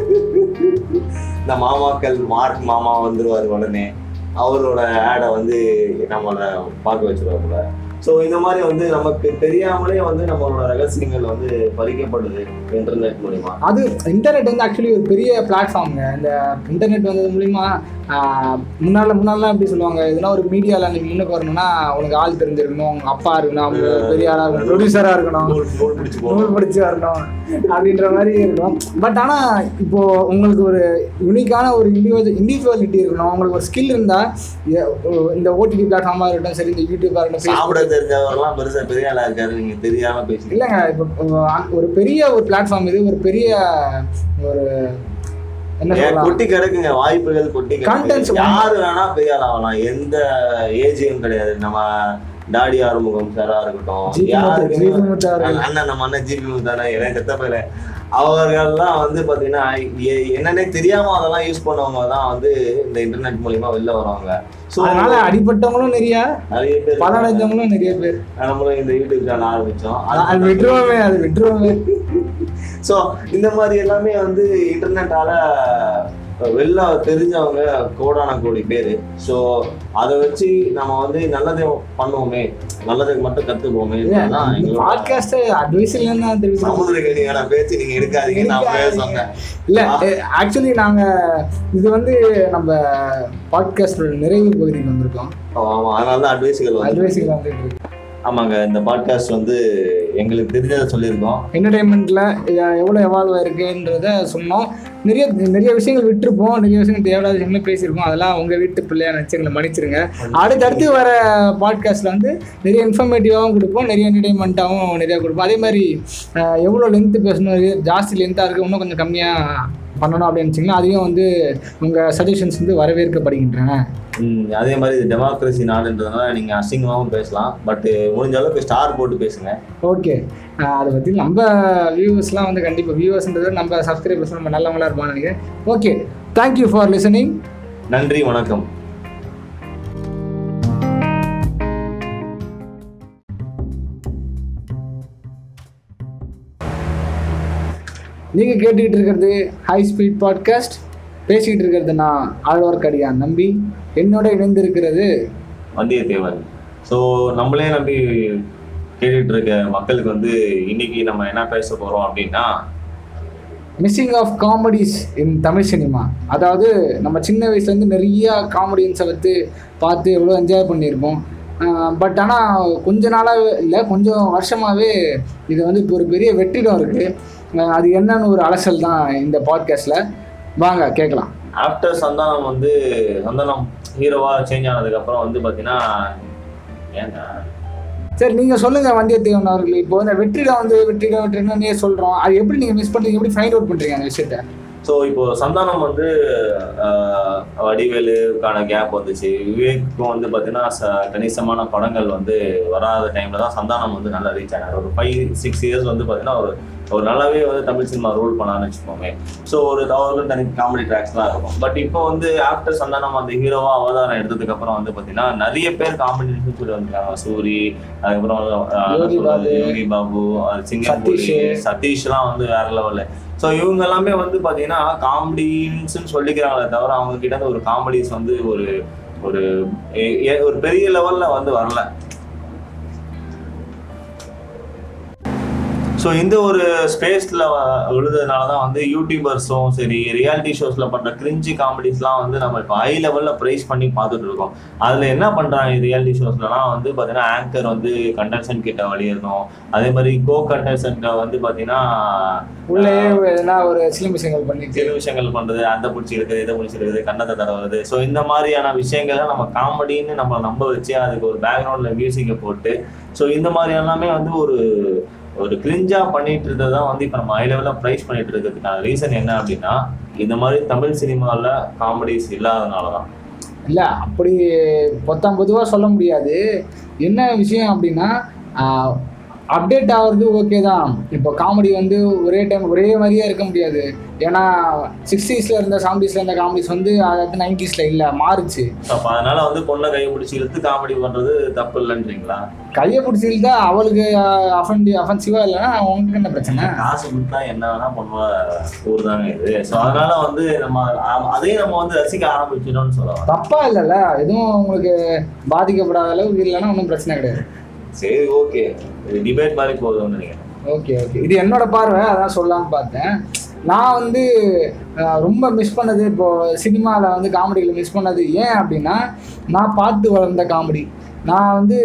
இந்த மாமாக்கள் மார்க் மாமா வந்துருவாரு உடனே அவரோட ஆடை வந்து நம்மளை பார்க்க வச்சிருவாப்புல ஸோ இந்த மாதிரி வந்து நமக்கு தெரியாமலே வந்து நம்மளோட ரகசியங்கள் வந்து பறிக்கப்படுது இன்டர்நெட் மூலியமா அது இன்டர்நெட் வந்து ஆக்சுவலி ஒரு பெரிய பிளாட்ஃபார்முங்க இந்த இன்டர்நெட் வந்தது மூலிமா ஆஹ், முன்னால முன்னாலாம் எப்படி சொல்லுவாங்க எதுனா ஒரு மீடியாவில் நீ முன்னுக்கு வரணும்னா உனக்கு ஆள் தெரிஞ்சிருக்கணும் உங்க அப்பா இருக்கணும் அவங்க பெரிய ஆளாக இருக்கணும் ப்ரொடியூசராக இருக்கணும் நூல் நூல் பிடிச்சு போகணும் நூல் படிச்சு வரணும் அப்படின்ற மாதிரி இருக்கும் பட் ஆனால் இப்போ உங்களுக்கு ஒரு யூனிக்கான ஒரு இண்டிவிஜுவல் இண்டிவிஜுவாலிட்டி இருக்கணும் உங்களுக்கு ஒரு ஸ்கில் இருந்தால் இந்த ஓடிடி பிளாட்ஃபார்மாக இருக்கட்டும் சரி இந்த யூடியூபாக இருக்கட்டும் சாப்பிட Facebook தெரிஞ்சவரெல்லாம் பெருசா பெரிய ஆளா இருக்காரு நீங்க தெரியாம பேசி இல்லைங்க இப்போ ஒரு பெரிய ஒரு பிளாட்ஃபார்ம் இது ஒரு பெரிய ஒரு என்ன சொல்லலாம் கொட்டி கிடக்குங்க வாய்ப்புகள் கொட்டி Contents கிடக்கு யாரு வேணா பெரிய ஆள் ஆகலாம் எந்த ஏஜையும் கிடையாது நம்ம டாடி ஆறுமுகம் சாரா இருக்கட்டும் ஜிபி முத்து- யாருக்குமே ஜிபி முத்து அவர்கள். அண்ணன் நம்ம அண்ணன் ஜிபி முத்தான எனக்கு செத்த பேரு அவர்கள்லாம் வந்து பாத்தீங்கன்னா எ- என்னன்னே தெரியாம அதெல்லாம் யூஸ் பண்ணவங்க தான் வந்து இந்த இன்டர்நெட் மூலியமா வெளில வருவாங்க ஸோ அதனால அடிபட்டவங்களும் நிறைய நிறைய பேர் பல அடைஞ்சவங்களும் நிறைய பேர் நம்மளும் இந்த யூடியூப் சேனல் ஆரம்பிச்சோம் அது விட்டுருவோமே அது விட்டுருவோமே ஸோ இந்த மாதிரி எல்லாமே வந்து இன்டர்நெட்டால வெளில தெரிஞ்சவங்க கோடான கோடி பேர் ஸோ அதை வச்சு நம்ம வந்து நல்லதை பண்ணுவோமே நல்லதுக்கு மட்டும் கத்துக்குவோமே தான் எங்களோட பாட்காஸ்ட் அட்வைஸ் இல்லைன்னு தான் தெரிவிச்சு சமுதிரகனியான பேச்சு நீங்க எடுக்காதீங்க நான் அப்பவே சொன்னேன் இல்ல ஆக்சுவலி நாங்க இது வந்து நம்ம பாட்காஸ்டோட நிறைவு பகுதிக்கு வந்திருக்கோம் ஓ, ஆமா அதனால தான் அட்வைஸுகள் வந்து அட்வைஸுக்கு வந்துட்டு இருக்கு ஆமாங்க இந்த பாட்காஸ்ட் வந்து எங்களுக்கு தெரிஞ்சதை சொல்லியிருக்கோம் என்டர்டைன்மெண்ட்ல எவ்வளோ எவால்வ் ஆயிருக்குன்றத சொன்னோம் நிறைய நிறைய விஷயங்கள் விட்டுருப்போம் நிறைய விஷயங்கள் தேவையில்லாத விஷயங்களும் பேசியிருக்கோம் அதெல்லாம் உங்க வீட்டு பிள்ளையா நினச்சி எங்களை மன்னிச்சிருங்க அடுத்தடுத்து வர பாட்காஸ்ட்ல வந்து நிறைய இன்ஃபர்மேட்டிவாகவும் கொடுப்போம் நிறைய என்டர்டைன்மெண்ட்டாகவும் நிறைய கொடுப்போம் அதே மாதிரி அஹ், எவ்வளோ லென்த்து பேசணும் இது ஜாஸ்தி லென்த்தாக இருக்குது இன்னும் கொஞ்சம் கம்மியாக பண்ணணும் அப்படின்னு வச்சிங்கன்னா அதையும் வந்து உங்கள் சஜஷன்ஸ் வந்து வரவேற்கப்படுகின்றன ம், அதே மாதிரி இது டெமோக்ரஸி நாடுன்றதுனால நீங்க அசிங்கமாகவும் பேசலாம் பட் முடிஞ்ச அளவுக்கு ஸ்டார் போட்டு பேசுங்க ஓகே அதை பற்றி நம்ம வியூவர்ஸ்லாம் வந்து கண்டிப்பாக வியூவர்ஸ்ன்றதை நம்ம சப்ஸ்கிரைபர்ஸ் நம்ம நல்லவங்களா இருப்பான்னு நினைக்கிறேன் ஓகே தேங்க்யூ ஃபார் லிசனிங் நன்றி வணக்கம் நீங்கள் கேட்டுக்கிட்டு இருக்கிறது ஹை ஸ்பீட் பாட்காஸ்ட் பேசிக்கிட்டு இருக்கிறது நான் ஆழ்வார்க்கடியான் நம்பி என்னோட இணைந்திருக்கிறது வந்தியத்தேவன் ஸோ நம்மளே நம்பி கேட்டுட்டு இருக்க மக்களுக்கு வந்து இன்னைக்கு நம்ம என்ன பேச போறோம் அப்படின்னா missing of comedies in Tamil cinema அதாவது நம்ம சின்ன வயசுலேருந்து நிறைய காமெடியன்ஸை வந்து பார்த்து எவ்வளோ என்ஜாய் பண்ணியிருப்போம் பட் ஆனால் கொஞ்ச நாளாகவே இல்லை கொஞ்சம் வருஷமாகவே இது வந்து இப்போ ஒரு பெரிய வெற்றிடம் இருக்குது அது என்னன்னு ஒரு அலசல் தான் இந்த பாட்காஸ்ட்டில் வாங்க கேட்கலாம் ஆஃப்டர் சந்தானம் வந்து சந்தானம் ஹீரோவா சேஞ்ச் ஆனதுக்கு அப்புறம் வந்து பாத்தீங்கன்னா ஏன்டா சரி நீங்கள் சொல்லுங்கள் வந்தியத்தேவன் அவர்கள் இப்போ இந்த வெற்றிடம் வந்து வெற்றிடம் வெற்றிடம்னே சொல்கிறோம் அது எப்படி நீங்கள் மிஸ் பண்ணுறீங்க எப்படி ஃபைண்ட் அவுட் பண்ணுறீங்க அந்த விஷயத்த ஸோ இப்போ சந்தானம் வந்து ஆஹ், வடிவேலுக்கான கேப் வந்துச்சு விவேக்கும் வந்து பார்த்தீங்கன்னா ச கணிசமான படங்கள் வந்து வராத டைம்ல தான் சந்தானம் வந்து நல்லா ரீச் ஆனார் ஒரு ஃபைவ் சிக்ஸ் இயர்ஸ் வந்து பார்த்தீங்கன்னா ஒரு ஒரு நல்லாவே வந்து தமிழ் சினிமா ரோல் பண்ணான்னு வச்சுக்கோங்க ஸோ ஒரு அவர்களும் தனி காமெடி ட்ராக்ஸ் தான் இருக்கும் பட் இப்போ வந்து ஆஃப்டர் சந்தானம் அந்த ஹீரோவா அவதாரம் எடுத்ததுக்கு அப்புறம் வந்து பார்த்தீங்கன்னா நிறைய பேர் காமெடி சொல்லி வந்திருக்காங்க சூரி அதுக்கப்புறம் ஆஹ், என்ன யோகி சொல்றது, பாபு, யோகி பாபு அது சிங்கப்பூரி சதீஷ். சதீஷ்லாம் வந்து வேற லெவல்ல ஸோ இவங்க எல்லாமே வந்து பார்த்தீங்கன்னா காமெடின்ஸ் சொல்லிக்கிறாங்களே தவிர அவங்க கிட்ட இருந்து ஒரு காமெடிஸ் வந்து ஒரு ஒரு எ- எ- ஒரு பெரிய லெவல்ல வந்து வரல ஸோ இந்த ஒரு ஸ்பேஸில் விழுதுனால தான் வந்து யூடியூபர்ஸும் சரி ரியாலிட்டி ஷோஸில் பண்ணுற கிரிஞ்சி காமெடிஸ்லாம் வந்து நம்ம இப்போ ஹை லெவலில் ப்ரைஸ் பண்ணி பார்த்துட்டு இருக்கோம் அதில் என்ன பண்ணுறாங்க ரியாலிட்டி ஷோஸ்லலாம் வந்து பார்த்தீங்கன்னா ஆங்கர் வந்து கண்டஸ்டன்ட் கிட்ட வழியிடணும் அதே மாதிரி கோ கண்டஸ்டன்ட்டை வந்து பார்த்தீங்கன்னா உள்ளேயே எதனா ஒரு சிலிம் விஷயங்கள் பண்ணிட்டு சில விஷயங்கள் பண்றது அந்த பிடிச்சி இருக்குது இதை பிடிச்சி இருக்குது கண்ணத்தை தடவுறது ஸோ இந்த மாதிரியான விஷயங்களை நம்ம காமெடின்னு நம்ம நம்ப வச்சு அதுக்கு ஒரு பேக்ரவுண்ட்ல மியூசிக்கை போட்டு ஸோ இந்த மாதிரி எல்லாமே வந்து ஒரு ஒரு கிரிஞ்சா பண்ணிட்டு இருந்தது தான் வந்து இப்போ நம்ம ஹை லெவலில் ப்ரைஸ் பண்ணிட்டு இருக்கிறதுக்கான ரீசன் என்ன அப்படின்னா இந்த மாதிரி தமிழ் சினிமாவில் காமெடிஸ் இல்லாதனால தான் இல்லை அப்படி பொத்தாம் பொதுவாக சொல்ல முடியாது என்ன விஷயம் அப்படின்னா ஆஹ், அப்டேட் ஆகுறது ஓகே தான் இப்போ காமெடி வந்து ஒரே டைம் ஒரே மாதிரியே இருக்க முடியாது ஏன்னா சிக்ஸ்டீஸில் இருந்த செவன்டீஸில் இருந்த காமெடிஸ் வந்து அதாவது நைன்டிஸில் இல்லை மாறுச்சு அப்ப அதனால வந்து பொண்ணை கையை பிடிச்சி இழுத்து காமெடி பண்றது தப்பு இல்லைன்றீங்களா கையை பிடிச்சிருந்தா அவளுக்கு அஃபென்டி அஃபென்சிவாக இல்லைன்னா உங்களுக்கு என்ன பிரச்சனை காசு கொடுத்தா என்ன வேணா பண்ணுவ ஊர் தாங்க இது ஸோ அதனால வந்து நம்ம ஆ- அதையும் நம்ம வந்து ரசிக்க ஆரம்பிச்சிடணும்னு சொல்லலாம் தப்பா இல்லைல்ல எதுவும் உங்களுக்கு பாதிக்கப்படாத அளவுக்கு இல்லைன்னா ஒன்றும் பிரச்சனை கிடையாது சரி ஓகே டிபேட் மாதிரி போகுதுன்னு நினைக்கிறேன் ஓகே ஓகே இது என்னோட பார்வை அதான் சொல்லலாம்னு பார்த்தேன் நான் வந்து அஹ், ரொம்ப மிஸ் பண்ணது இப்போ சினிமாவில் வந்து காமெடியில் மிஸ் பண்ணது ஏன் அப்படின்னா நான் பார்த்து வளர்ந்த காமெடி நான் வந்து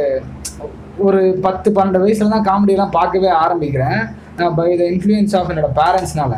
ஒரு பத்து பன்னெண்டு வயசுல தான் காமெடியெல்லாம் பார்க்கவே ஆரம்பிக்கிறேன் பை த இன்ஃப்ளூயன்ஸ் ஆஃப் என்னோட பேரண்ட்ஸ்னால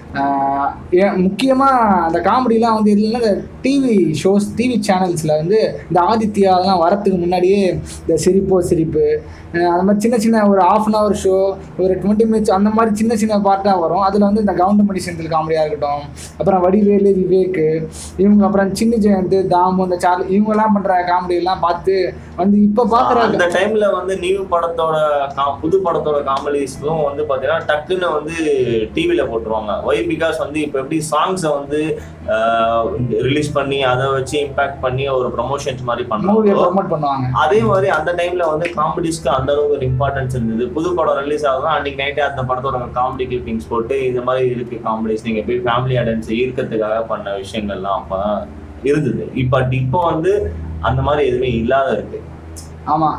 ஏன் முக்கியமாக அந்த காமெடிலாம் வந்து இல்லைன்னா இந்த டிவி ஷோஸ் டிவி சேனல்ஸில் வந்து இந்த ஆதித்யா அதெல்லாம் வரத்துக்கு முன்னாடியே இந்த சிரிப்போ சிரிப்பு அஹ் அந்த மாதிரி சின்ன சின்ன ஒரு ஆஃப் அன் ஹவர் ஷோ ஒரு டுவெண்ட்டி மினிட்ஸ் அந்த மாதிரி சின்ன சின்ன பார்ட்டாக வரும் அதில் வந்து இந்த கவுண்டமணி செந்தில் காமெடியாக இருக்கட்டும் அப்புறம் வடிவேலு விவேக் இவங்க அப்புறம் சின்ன ஜெயந்த் தாமு இந்த சார்லி இவங்கெல்லாம் பண்ணுற காமெடியெல்லாம் பார்த்து வந்து இப்போ பார்க்குற அந்த டைம்ல வந்து நியூ படத்தோட கா- புது படத்தோட காமெடிஸ்க்கும் வந்து பாத்தீங்கன்னா டக்குன்னு வந்து டிவில போட்டுருவாங்க ஒய் பிகாஸ் வந்து இப்போ எப்படி சாங்ஸை வந்து ரிலீஸ் பண்ணி அதை வச்சு இம்பாக்ட் பண்ணி ஒரு ப்ரமோஷன்ஸ் மாதிரி மூவியை பண்ணாங்க ப்ரொமோட் பண்ணுவாங்க அதே மாதிரி அந்த டைம்ல வந்து காமெடிஸ்க்கு அந்த அளவுக்கு ஒரு இம்பார்ட்டன்ஸ் இருந்தது புது படம் ரிலீஸ் ஆகுதுன்னா அன்னைக்கு நைட்டே அந்த படத்தோட காமெடி கிளிப்பிங்ஸ் போட்டு இந்த மாதிரி இருக்கு காமெடிஸ் நீங்க போய் ஃபேமிலி ஆடியன்ஸ் ஈர்க்கறதுக்காக பண்ண விஷயங்கள்லாம் அப்பதான் இருந்தது இப்ப இப்போ வந்து அந்த மாதிரி எதுவுமே இல்லாத இருக்கு ஆமாம்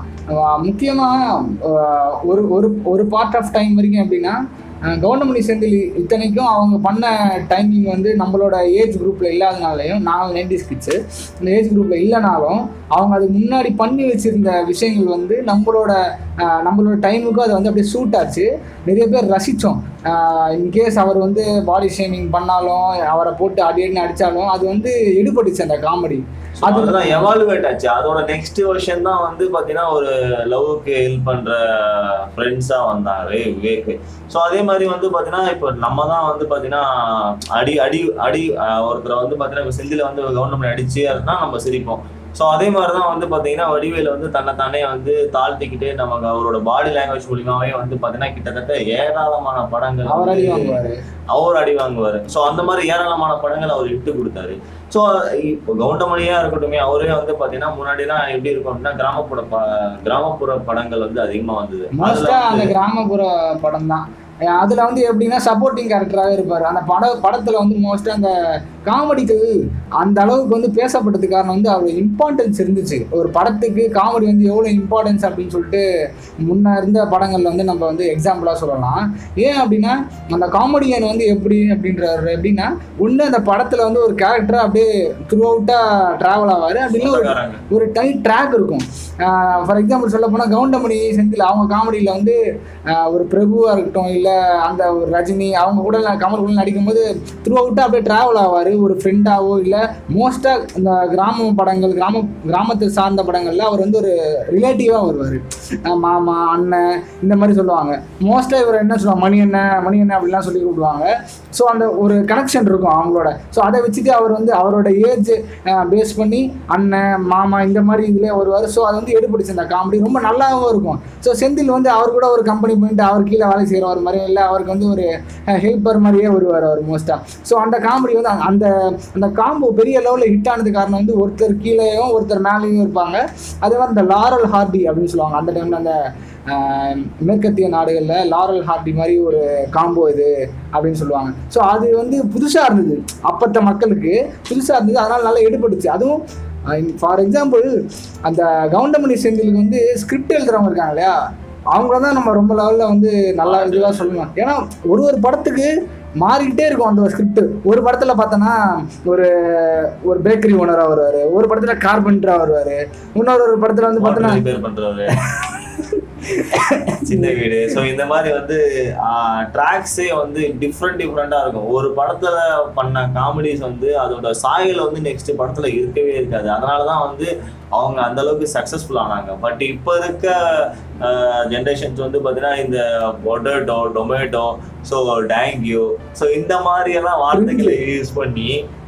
முக்கியமாக ஒரு ஒரு ஒரு பார்ட் ஆஃப் டைம் வரைக்கும் எப்படின்னா கவர்மெண்ட் செந்தில் இத்தனைக்கும் அவங்க பண்ண டைமிங் வந்து நம்மளோட ஏஜ் குரூப்பில் இல்லாதனாலையும் நாங்கள் நைன்டிஸ் கிட்ஸு இந்த ஏஜ் குரூப்பில் இல்லைனாலும் அவங்க அதுக்கு முன்னாடி பண்ணி வச்சிருந்த விஷயங்கள் வந்து நம்மளோட அஹ், நம்மளோட டைமுக்கும் அது வந்து அப்படியே சூட் ஆச்சு நிறைய பேர் ரசித்தோம் இன்கேஸ் அவர் வந்து பாடி ஷேமிங் பண்ணாலும் அவரை போட்டு அடி அடின்னு அடித்தாலும் அது வந்து எடுபட்டுச்சு அந்த காமெடி அது அதுதான் எவாலுவேட் ஆச்சு அதோட நெக்ஸ்ட் வருஷன் தான் வந்து பாத்தீங்கன்னா ஒரு லவ்வுக்கு ஹெல்ப் பண்ற ஃப்ரெண்ட்ஸா வந்தாரு விவேக் ஸோ அதே மாதிரி வந்து பாத்தீங்கன்னா இப்போ நம்ம தான் வந்து பாத்தீங்கன்னா அடி அடி அடி அஹ், ஒருத்தரை வந்து பாத்தீங்கன்னா இப்போ செந்தில வந்து கவர்மெண்ட் அடிச்சு அதுதான் நம்ம சிரிப்போம் ஸோ அதே மாதிரி தான் வந்து பாத்தீங்கன்னா வடிவேல் வந்து தன்னைத்தானே வந்து தாழ்த்திக்கிட்டு நமக்கு அவரோட பாடி லாங்குவேஜ் மூலியமாவே வந்து பாத்தீங்கன்னா கிட்டத்தட்ட ஏராளமான படங்கள் அவர் அடி வந்து வாங்குவார் அவர் அடி வாங்குவார் ஸோ அந்த மாதிரி ஏராளமான படங்கள் அவர் இட்டு கொடுத்தாரு ஸோ இப்போ கவுண்டமணியா இருக்கட்டுமே அவரே வந்து பார்த்தீங்கன்னா முன்னாடிலாம் எப்படி இருக்கும் அப்படின்னா கிராமப்புற ப கிராமப்புற படங்கள் வந்து அதிகமாக வந்தது அதுல மோஸ்டா அந்த வந்து கிராமப்புற படம் தான் அதுல வந்து எப்படின்னா சப்போர்ட்டிங் கேரக்டராகவே இருப்பார் அந்த பட படத்துல வந்து மோஸ்டா அந்த காமெடிக்கு அந்த அளவுக்கு வந்து பேசப்பட்டதுக்கு காரணம் வந்து அவர் இம்பார்ட்டன்ஸ் இருந்துச்சு ஒரு படத்துக்கு காமெடி வந்து எவ்வளோ இம்பார்ட்டன்ஸ் அப்படின்னு சொல்லிட்டு முன்ன இருந்த படங்கள்ல வந்து நம்ம வந்து எக்ஸாம்பிளாக சொல்லலாம் ஏன் அப்படின்னா அந்த காமெடியன் வந்து எப்படி அப்படின்றாரு எப்படின்னா ஒன்று அந்த படத்துல வந்து ஒரு கேரக்டராக அப்படியே த்ரூ அவுட்டாக ட்ராவல் ஆவார் அப்படின்னு ஒரு சொந்தக்காரங்க. ஒரு டைட் ட்ராக் இருக்கும் ஃபார் எக்ஸாம்பிள் சொல்ல போனால் கவுண்டமணி செந்தில் அவங்க காமெடியில் வந்து ஆஹ் ஒரு பிரபுவாக இருக்கட்டும் இல்லை அந்த ஒரு ரஜினி அவங்க கூட எல்லாம் கமல் கூட நடிக்கும்போது த்ரூ அவுட்டாக அப்படியே ட்ராவல் ஆவார் ஒரு ஃப்ரெண்டாவோ இல்லை மோஸ்ட்டாக இந்த கிராம படங்கள் கிராம கிராமத்தை சார்ந்த படங்களில் அவர் வந்து ஒரு ரிலேட்டிவாக வருவார் மாமா அண்ணன் இந்த மாதிரி சொல்லுவாங்க மோஸ்ட்டாக இவர் என்ன சொல்லுவாங்க மணி அண்ணன் மணி அண்ணன் அப்படிலாம் சொல்லி கூப்பிடுவாங்க ஸோ அந்த ஒரு கனெக்ஷன் இருக்கும் அவங்களோட ஸோ அதை வச்சுட்டு அவர் வந்து அவரோட ஏஜ் பேஸ் பண்ணி அண்ணன் மாமா இந்த மாதிரி இதில் வருவார் ஸோ அது வந்து எடுபிடிச்சு அந்த காமெடி ரொம்ப நல்லாவும் இருக்கும் ஸோ செந்தில் வந்து அவர் கூட ஒரு கம்பெனி போயிட்டு அவர் கீழே வேலை செய்கிறவர் மாதிரி இல்லை அவருக்கு வந்து ஒரு ஹெல்ப்பர் மாதிரியே வருவார் அவர் மோஸ்ட்டாக ஸோ அந்த காமெடி வந்து அந்த- அந்த அந்த காம்போ பெரிய லெவலில் ஹிட் ஆனது காரணம் வந்து ஒருத்தர் கீழேயும் ஒருத்தர் மேலேயும் இருப்பாங்க அதே மாதிரி இந்த லாரல் ஹார்டி அப்படின்னு சொல்லுவாங்க அந்த டைமில் அந்த ஆஹ், மேற்கத்திய நாடுகளில் லாரல் ஹார்டி மாதிரி ஒரு காம்போ இது அப்படின்னு சொல்லுவாங்க ஸோ அது வந்து புதுசாக இருந்தது அப்பத்த மக்களுக்கு புதுசாக இருந்தது அதனால் நல்லா எடுபட்டுச்சு அதுவும் ஃபார் எக்ஸாம்பிள் அந்த கவுண்டமணி செந்திலுக்கு வந்து ஸ்கிரிப்ட் எழுதுறவங்க இருக்காங்க இல்லையா அவங்கள தான் நம்ம ரொம்ப லெவலில் வந்து நல்லா இதுவாக சொல்லணும் ஏன்னா ஒரு ஒரு படத்துக்கு மாறிக்கிட்டே இருக்கும் அந்த ஸ்கிரிப்ட் ஒரு படத்தில் பார்த்தோன்னா ஒரு ஒரு பேக்கரி ஓனராக வருவார் ஒரு படத்தில் கார்பெண்டராக வருவார் இன்னொரு ஒரு படத்தில் வந்து பார்த்தோன்னா ரிப்பேர் பண்றது சின்ன வீடு ஸோ இந்த மாதிரி வந்து ட்ராக்ஸே வந்து டிஃப்ரெண்ட் டிஃப்ரெண்டா இருக்கும் ஒரு படத்துல பண்ண காமெடிஸ் வந்து அதோட சாயல் வந்து நெக்ஸ்ட் படத்துல இருக்கவே இருக்காது அதனால தான் வந்து அவங்க அந்த அளவுக்கு சக்ஸஸ்ஃபுல் ஆனாங்க பட் இப்போ இருக்க ஜென்ரேஷன்ஸ் வந்து பார்த்தீங்கன்னா இந்த potato tomato so thank you so இந்த மாதிரி எல்லாம் வார்த்தைகளை யூஸ் பண்ணி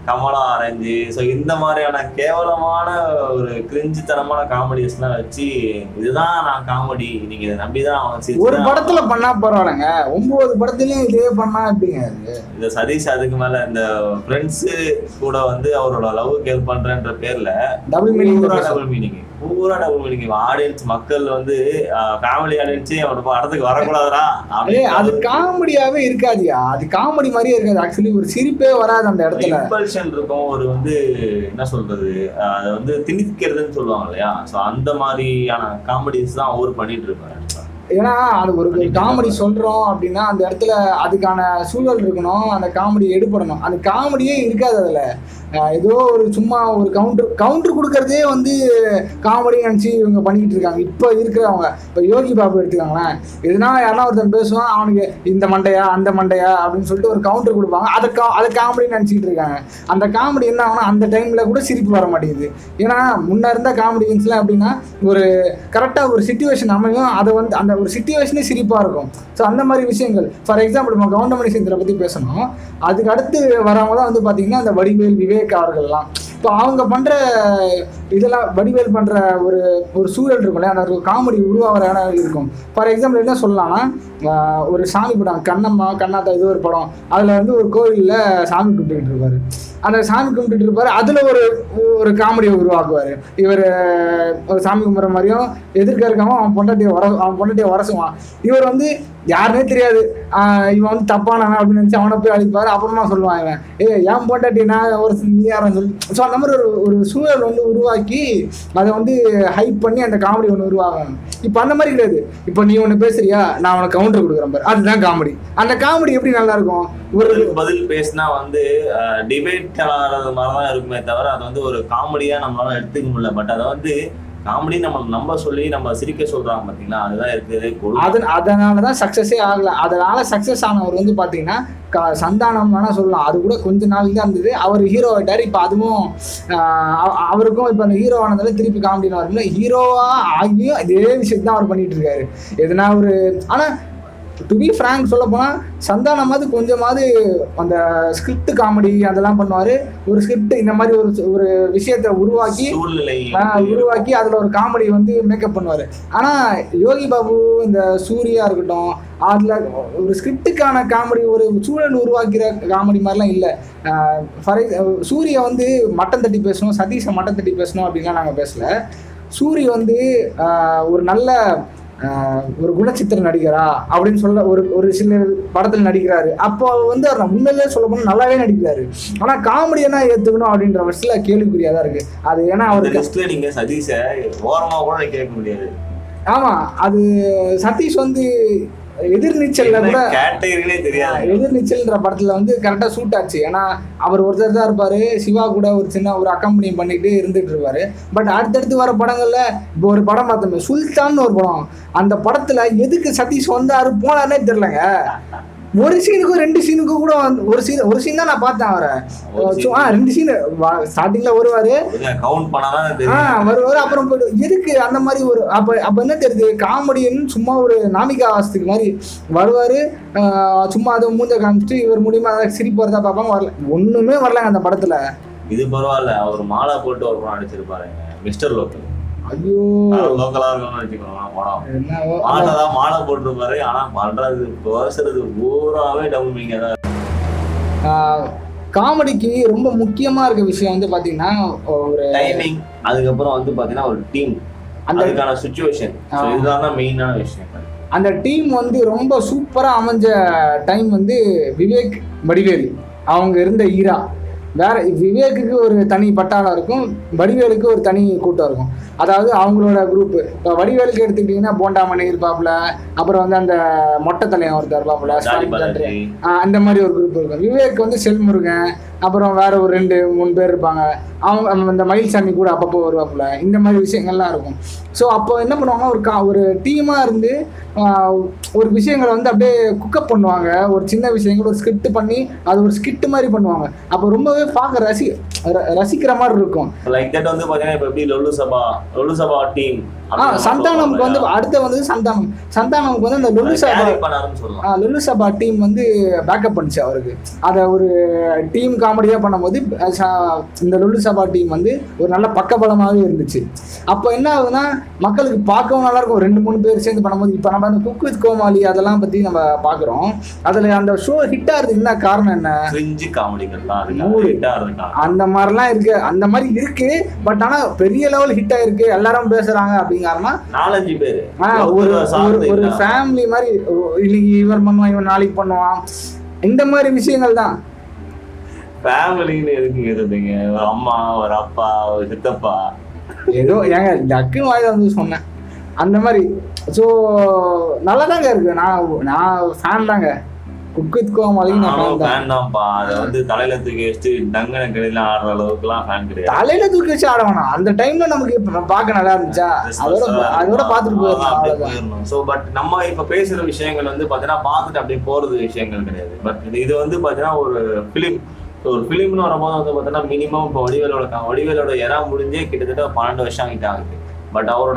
கமலா ஆரஞ்சு ஸோ இந்த மாதிரியான கேவலமான ஒரு கிரிஞ்சுத்தனமான காமெடிஸ்லாம் வச்சு இதுதான் நான் காமெடி நீங்க இதை நம்பி தான் அவன் ஒரு சிரிச்சுதான் படத்துல பண்ணா பரவாயில்லைங்க ஒன்பது படத்துலயும் இதே பண்ணா எப்படிங்க அது இந்த சதீஷ் அதுக்கு மேல இந்த ஃப்ரெண்ட்ஸ் கூட வந்து அவரோட லவ் கேர் பண்றேன்ற பேர்ல டபுள் மீனிங் பூரா டபுள் மீனிங் பூரா டபுள் மீனிங் ஆடியன்ஸ் மக்கள் வந்து ஃபேமிலி ஆடியன்ஸே அவனோட படத்துக்கு வரக்கூடாதுடா ஏய் அது காமெடியாவே இருக்காதியா அது காமெடி மாதிரியே இருக்காது ஆக்சுவலி ஒரு சிரிப்பே வராது அந்த இடத்துல இம்பல்ஷன் இருக்கும் ஒரு வந்து என்ன சொல்றது அஹ் அதை வந்து திணிக்கிறதுன்னு சொல்லுவாங்க இல்லையா ஸோ அந்த மாதிரியான காமெடிஸ் தான் அவர் பண்ணிட்டு இருப்பாரு ஏன்னா அது ஒரு காமெடி சொல்றோம் அப்படின்னா அந்த இடத்துல அதுக்கான சூழல் இருக்கணும் அந்த காமெடி எடுபடணும் அந்த காமெடியே இருக்காது அதுல அஹ் ஏதோ ஒரு சும்மா ஒரு கவுண்டர் கவுண்டர் கொடுக்கறதே வந்து காமெடி நினச்சி இவங்க பண்ணிக்கிட்டு இருக்காங்க இப்போ இருக்கிறவங்க இப்போ யோகி பாபு எடுத்துக்காங்களேன் எதுனா யாரா ஒருத்தன் பேசுவான் அவனுக்கு இந்த மண்டையா அந்த மண்டையா அப்படின்னு சொல்லிட்டு ஒரு கவுண்டர் கொடுப்பாங்க அதை கா அதை காமெடி நினச்சிக்கிட்டு இருக்காங்க அந்த காமெடி என்ன ஆகும்னா அந்த டைமில் கூட சிரிப்பு வர மாட்டேங்குது ஏன்னா முன்ன இருந்த காமெடியன்ஸ்லாம் எப்படின்னா ஒரு கரெக்டாக ஒரு சுச்சுவேஷன் அமையும் அதை வந்து அந்த ஒரு சுச்சுவேஷனே சிரிப்பாக இருக்கும் ஸோ அந்த மாதிரி விஷயங்கள் ஃபார் எக்ஸாம்பிள் நம்ம கவுண்டமணி சேந்திர பற்றி பேசணும் அதுக்கு அடுத்து வரவங்க தான் வந்து பார்த்தீங்கன்னா அந்த வடிவேல் விவேக் அவர்கள்லாம் இப்போ அவங்க பண்ணுற இதெல்லாம் வடிவேல் பண்ணுற ஒரு ஒரு சூழல் இருக்கும்ல அந்த ஒரு காமெடி உருவாகிற இடம் இருக்கும் ஃபார் எக்ஸாம்பிள் என்ன சொல்லலாம்னா ஆஹ் ஒரு சாமி படம் கண்ணம்மா கண்ணாத்தா இது ஒரு படம் அதில் வந்து ஒரு கோவிலில் சாமி கும்பிட்டுக்கிட்டு இருப்பாரு அந்த சாமி கும்பிட்டுட்டு இருப்பாரு அதில் ஒரு ஒரு காமெடியை உருவாக்குவார் இவர் ஒரு சாமி கும்பிட்ற மாதிரியும் எதிர்க்க இருக்கவன் அவன் பொண்டாட்டியை உர அவன் பொண்டாட்டியை உரசுவான் இவர் வந்து யாருனே தெரியாது ஆஹ் இவன் வந்து தப்பானவன் அப்படின்னு நினச்சி அவனை போய் அழிப்பார் அப்புறமா சொல்லுவான் இவன் ஏ ஏன் பொண்டாட்டி நான் ஒரு நீ யாரும் சொல்லி ஸோ அந்த மாதிரி ஒரு ஒரு சூழல் வந்து உருவாக்கி அதை வந்து ஹைப் பண்ணி அந்த காமெடி ஒன்று உருவாகும் இப்போ அந்த மாதிரி கிடையாது இப்போ நீ ஒன்று பேசுறியா நான் உனக்கு கவுண்டர் கொடுக்குறேன் பாரு அதுதான் காமெடி அந்த காமெடி எப்படி நல்லா இருக்கும் ஒரு பதிலுக்கு பதில் பேசினா வந்து டிபேட் ஆகிறது மாதிரி தான் இருக்குமே தவிர அது வந்து ஒரு காமெடியா நம்மளால எடுத்துக்க முடியல பட் அதை வந்து காமெடி நம்ம நம்ப சொல்லி நம்ம சிரிக்க சொல்றாங்க பாத்தீங்களா அதுதான் இருக்குது கொடுமை. அது அதனால தான் சக்ஸஸே ஆகல அதனால சக்ஸஸ் ஆனவர் வந்து பார்த்தீங்கன்னா க சந்தானம் வேணா சொல்லலாம் அது கூட கொஞ்ச நாள் தான் இருந்தது அவர் ஹீரோ ஆயிட்டார் இப்போ அதுவும் ஆஹ் அவ- அவருக்கும் இப்போ அந்த ஹீரோ ஆனதால திருப்பி காமெடியில் வரல ஹீரோவா ஆகியும் இதே விஷயத்தை தான் அவர் பண்ணிட்டு இருக்காரு எதுனா ஒரு ஆனால் டு பி ஃப்ராங்க் சொல்ல போனால் சந்தானமாவது கொஞ்சமாவது அந்த ஸ்கிரிப்ட் காமெடி அதெல்லாம் பண்ணுவார் ஒரு ஸ்கிரிப்ட் இந்த மாதிரி ஒரு ஒரு விஷயத்தை உருவாக்கி சூழ்நிலை ஆஹ் உருவாக்கி அதில் ஒரு காமெடி வந்து மேக்கப் பண்ணுவார் ஆனால் யோகி பாபு இந்த சூர்யா இருக்கட்டும் அதில் ஒரு ஸ்கிரிப்டுக்கான காமெடி ஒரு சூழல் உருவாக்கிற காமெடி மாதிரிலாம் இல்லை ஃபார் சூர்யா வந்து மட்டம் தட்டி பேசணும் சதீஷை மட்டம் தட்டி பேசணும் அப்படின்லாம் நாங்கள் பேசல சூரிய வந்து ஆஹ் ஒரு நல்ல ஆஹ் ஒரு குணச்சித்திர நடிகரா அப்படின்னு சொல்ல ஒரு ஒரு சில படத்தில் நடிக்கிறாரு அப்போ வந்து அவர் உண்மையிலே சொல்ல போனால் நல்லாவே நடிக்கிறாரு ஆனால் காமெடியனா ஏற்றுக்கணும் அப்படின்ற பட்சத்தில் கேள்விக்குறியாக தான் இருக்குது அது ஏன்னா அந்த அவருக்கு லிஸ்ட்ல நீங்க சதீஷ ஓரமா கூட கேட்க முடியாது ஆமாம் அது சதீஷ் வந்து எதிர்நீச்சல்ல கூட கேட்டகரினே தெரியாது எதிர்நீச்சல்ன்ற படத்துல வந்து கரெக்டாக சூட் ஆச்சு ஏன்னா அவர் ஒருத்தர் தான் இருப்பாரு சிவா கூட ஒரு சின்ன ஒரு அக்கம்பெனி பண்ணிட்டு இருந்துட்டு இருப்பாரு பட் அடுத்தடுத்து வர படங்கள்ல இப்போ ஒரு படம் பார்த்தோமே சுல்தான்னு ஒரு படம் அந்த படத்துல எதுக்கு சதீஷ் வந்தாரு போனாருன்னே தெரியலங்க ஒரு சீனுக்கும் ரெண்டு சீனுக்கும் கூட வந்து ஒரு சீன் ஒரு சீன் தான் நான் பார்த்தேன் அவரை ஒரு scene. ஆ ரெண்டு சீன் ஸ்டார்டிங்ல வருவாரு கவுண்ட் பண்ணாதான் ஆ தெரியும் வருவாரு அப்புறம் போயிட்டு எதுக்கு அந்த மாதிரி ஒரு அப்ப அப்ப என்ன தெரியுது காமெடின்னு சும்மா ஒரு நாமிகா வாசத்துக்கு மாதிரி வருவாரு ஆ, சும்மா அதை மூஞ்ச காமிச்சிட்டு இவர் மூலியமா அதை சிரிப்பு வரதா பார்ப்பாங்க வரல ஒண்ணுமே வரலங்க அந்த படத்துல இது பரவாயில்ல அவர் மாலை போட்டு ஒரு படம் நடிச்சிருப்பாருங்க மிஸ்டர் லோக்கல் ஐயோ லோக்கலா இருக்கும்னு வச்சுக்கோங்க படம் என்னவோ மாலை தான் மாலை போட்டிருப்பாரு ஆனா பண்றது பேசுறது பூராவே டபுள் மீனிங் தான் ஆ, காமெடிக்கு ரொம்ப முக்கியமா இருக்க விஷயம் வந்து பாத்தீங்கன்னா ஒரு டைமிங் அதுக்கப்புறம் வந்து பாத்தீங்கன்னா ஒரு டீம் அந்த அதுக்கான சுச்சுவேஷன் ஆ. இதுதான் தான் மெயினான விஷயம் அந்த டீம் வந்து ரொம்ப சூப்பராக அமைஞ்ச டைம் வந்து விவேக் வடிவேலு அவங்க இருந்த ஈரா வேற விவேக்குக்கு ஒரு தனி பட்டாளம் இருக்கும் வடிவேலுக்கு ஒரு தனி கூட்டம் இருக்கும் அதாவது அவங்களோட குரூப் இப்போ வடிவேலுக்கு எடுத்துக்கிட்டிங்கன்னா போண்டாமணி இருப்பாப்புல அப்புறம் வந்து அந்த மொட்டை தலையன் ஒருத்தர் இருப்பாப்புல ஜாலி ஸ்டாலின் பாலாஜி சந்திரன். ஆஹ் அந்த மாதிரி ஒரு குரூப் இருக்கும் விவேக் வந்து செல்முருகன் அப்புறம் வேற ஒரு ரெண்டு மூணு பேர் இருப்பாங்க அவங்க அவங்க இந்த மயில்சாமி கூட அப்பப்போ வருவாப்புல இந்த மாதிரி விஷயங்கள்லாம் இருக்கும் ஸோ அப்போ என்ன பண்ணுவாங்கன்னா ஒரு கா ஒரு டீமாக இருந்து ஆஹ் ஒரு விஷயங்களை வந்து அப்படியே குக்கப் பண்ணுவாங்க ஒரு சின்ன விஷயங்கள் ஒரு ஸ்கிரிப்ட் பண்ணி அது ஒரு ஸ்கிட் மாதிரி பண்ணுவாங்க அப்போ ரொம்பவே பார்க்க ரசி ர- ரசிக்கிற மாதிரி இருக்கும் லைக் தட் வந்து பாத்தீங்கன்னா இப்ப எப்படி லொல்லு சபா லொல்லு சபா டீம் ஆ சந்தானமுக்கு வந்து அடுத்த வந்து சந்தானம் சந்தானமுக்கு வந்து அந்த லுலு சபா கேரி பண்ணாருன்னு சொல்லலாம் ஆ, லுலு சபா டீம் வந்து பேக்கப் பண்ணுச்சு அவருக்கு அதை ஒரு டீம் காமெடியாக பண்ணும்போது அஹ், ச- இந்த லுலு சபா டீம் வந்து ஒரு நல்ல பக்கபலமாகவே இருந்துச்சு அப்போ என்ன ஆகுதுன்னா மக்களுக்கு பார்க்கவும் நல்லா இருக்கும் ரெண்டு மூணு பேர் சேர்ந்து பண்ணும்போது இப்போ நம்ம அந்த குக் வித் கோமாளி அதெல்லாம் பற்றி நம்ம பார்க்குறோம் அதில் அந்த ஷோ ஹிட் ஆகிறதுக்கு என்ன காரணம் என்ன கிரிஞ்சு காமெடிகள் தான் நூறு. இருக்காங்க ஹிட்டா இருக்காங்க அந்த மாதிரிலாம் இருக்கு அந்த மாதிரி இருக்கு பட் ஆனால் பெரிய லெவல் ஹிட் ஆயிருக்கு எல்லாரும் பேசுறாங்க அப்படிங்கிறனா நாலஞ்சு பேரு ஆ, ஒருத்தர் ஒரு ஒரு சார்ந்து ஒரு இல்ல. ஃபேமிலி மாதிரி ஓ, இன்னைக்கு இவன் பண்ணுவான் இவன் நாளைக்கு பண்ணுவான் இந்த மாதிரி விஷயங்கள் தான் ஃபேமிலின்னு எதுக்கு இருந்தீங்க ஒரு அம்மா ஒரு அப்பா ஒரு சித்தப்பா ஏதோ ஏங்க டக்குன்னு வாயில வந்து சொன்னேன் அந்த மாதிரி ஸோ நல்லா தாங்க இருக்கு நான் நான் ஃபேன் தாங்க குக் வித் கோமாளிக்கு நான் நானும் ஃபேன் தான் ஃபேன் தான்ப்பா அதை வந்து தலையில தூக்கி வச்சுட்டு டங்கன கடையில ஆடுற அளவுக்குலாம் ஃபேன் கிடையாது தலையில தூக்கி வச்சு ஆட வேணாம் அந்த டைம்ல நமக்கு இப்ப பார்க்க நல்லா இருந்துச்சா அதோட அதோட பார்த்துட்டு போயிடலாம் அவ்வளவுதான் ஸோ பட் நம்ம இப்ப பேசுற விஷயங்கள் வந்து பாத்தீங்கன்னா பார்த்துட்டு அப்படியே போறது விஷயங்கள் கிடையாது பட் இது வந்து பாத்தீங்கன்னா ஒரு ஃபிலிம் ஒரு ஃபிலிம்னு வரும்போது வந்து பார்த்தீங்கன்னா மினிமம் இப்போ வடிவேலோட க- வடிவேலோட எரா முடிஞ்சே கிட்டத்தட்ட பன்னெண்டு வருஷம் கிட்ட ஆகுது பட் அவரோட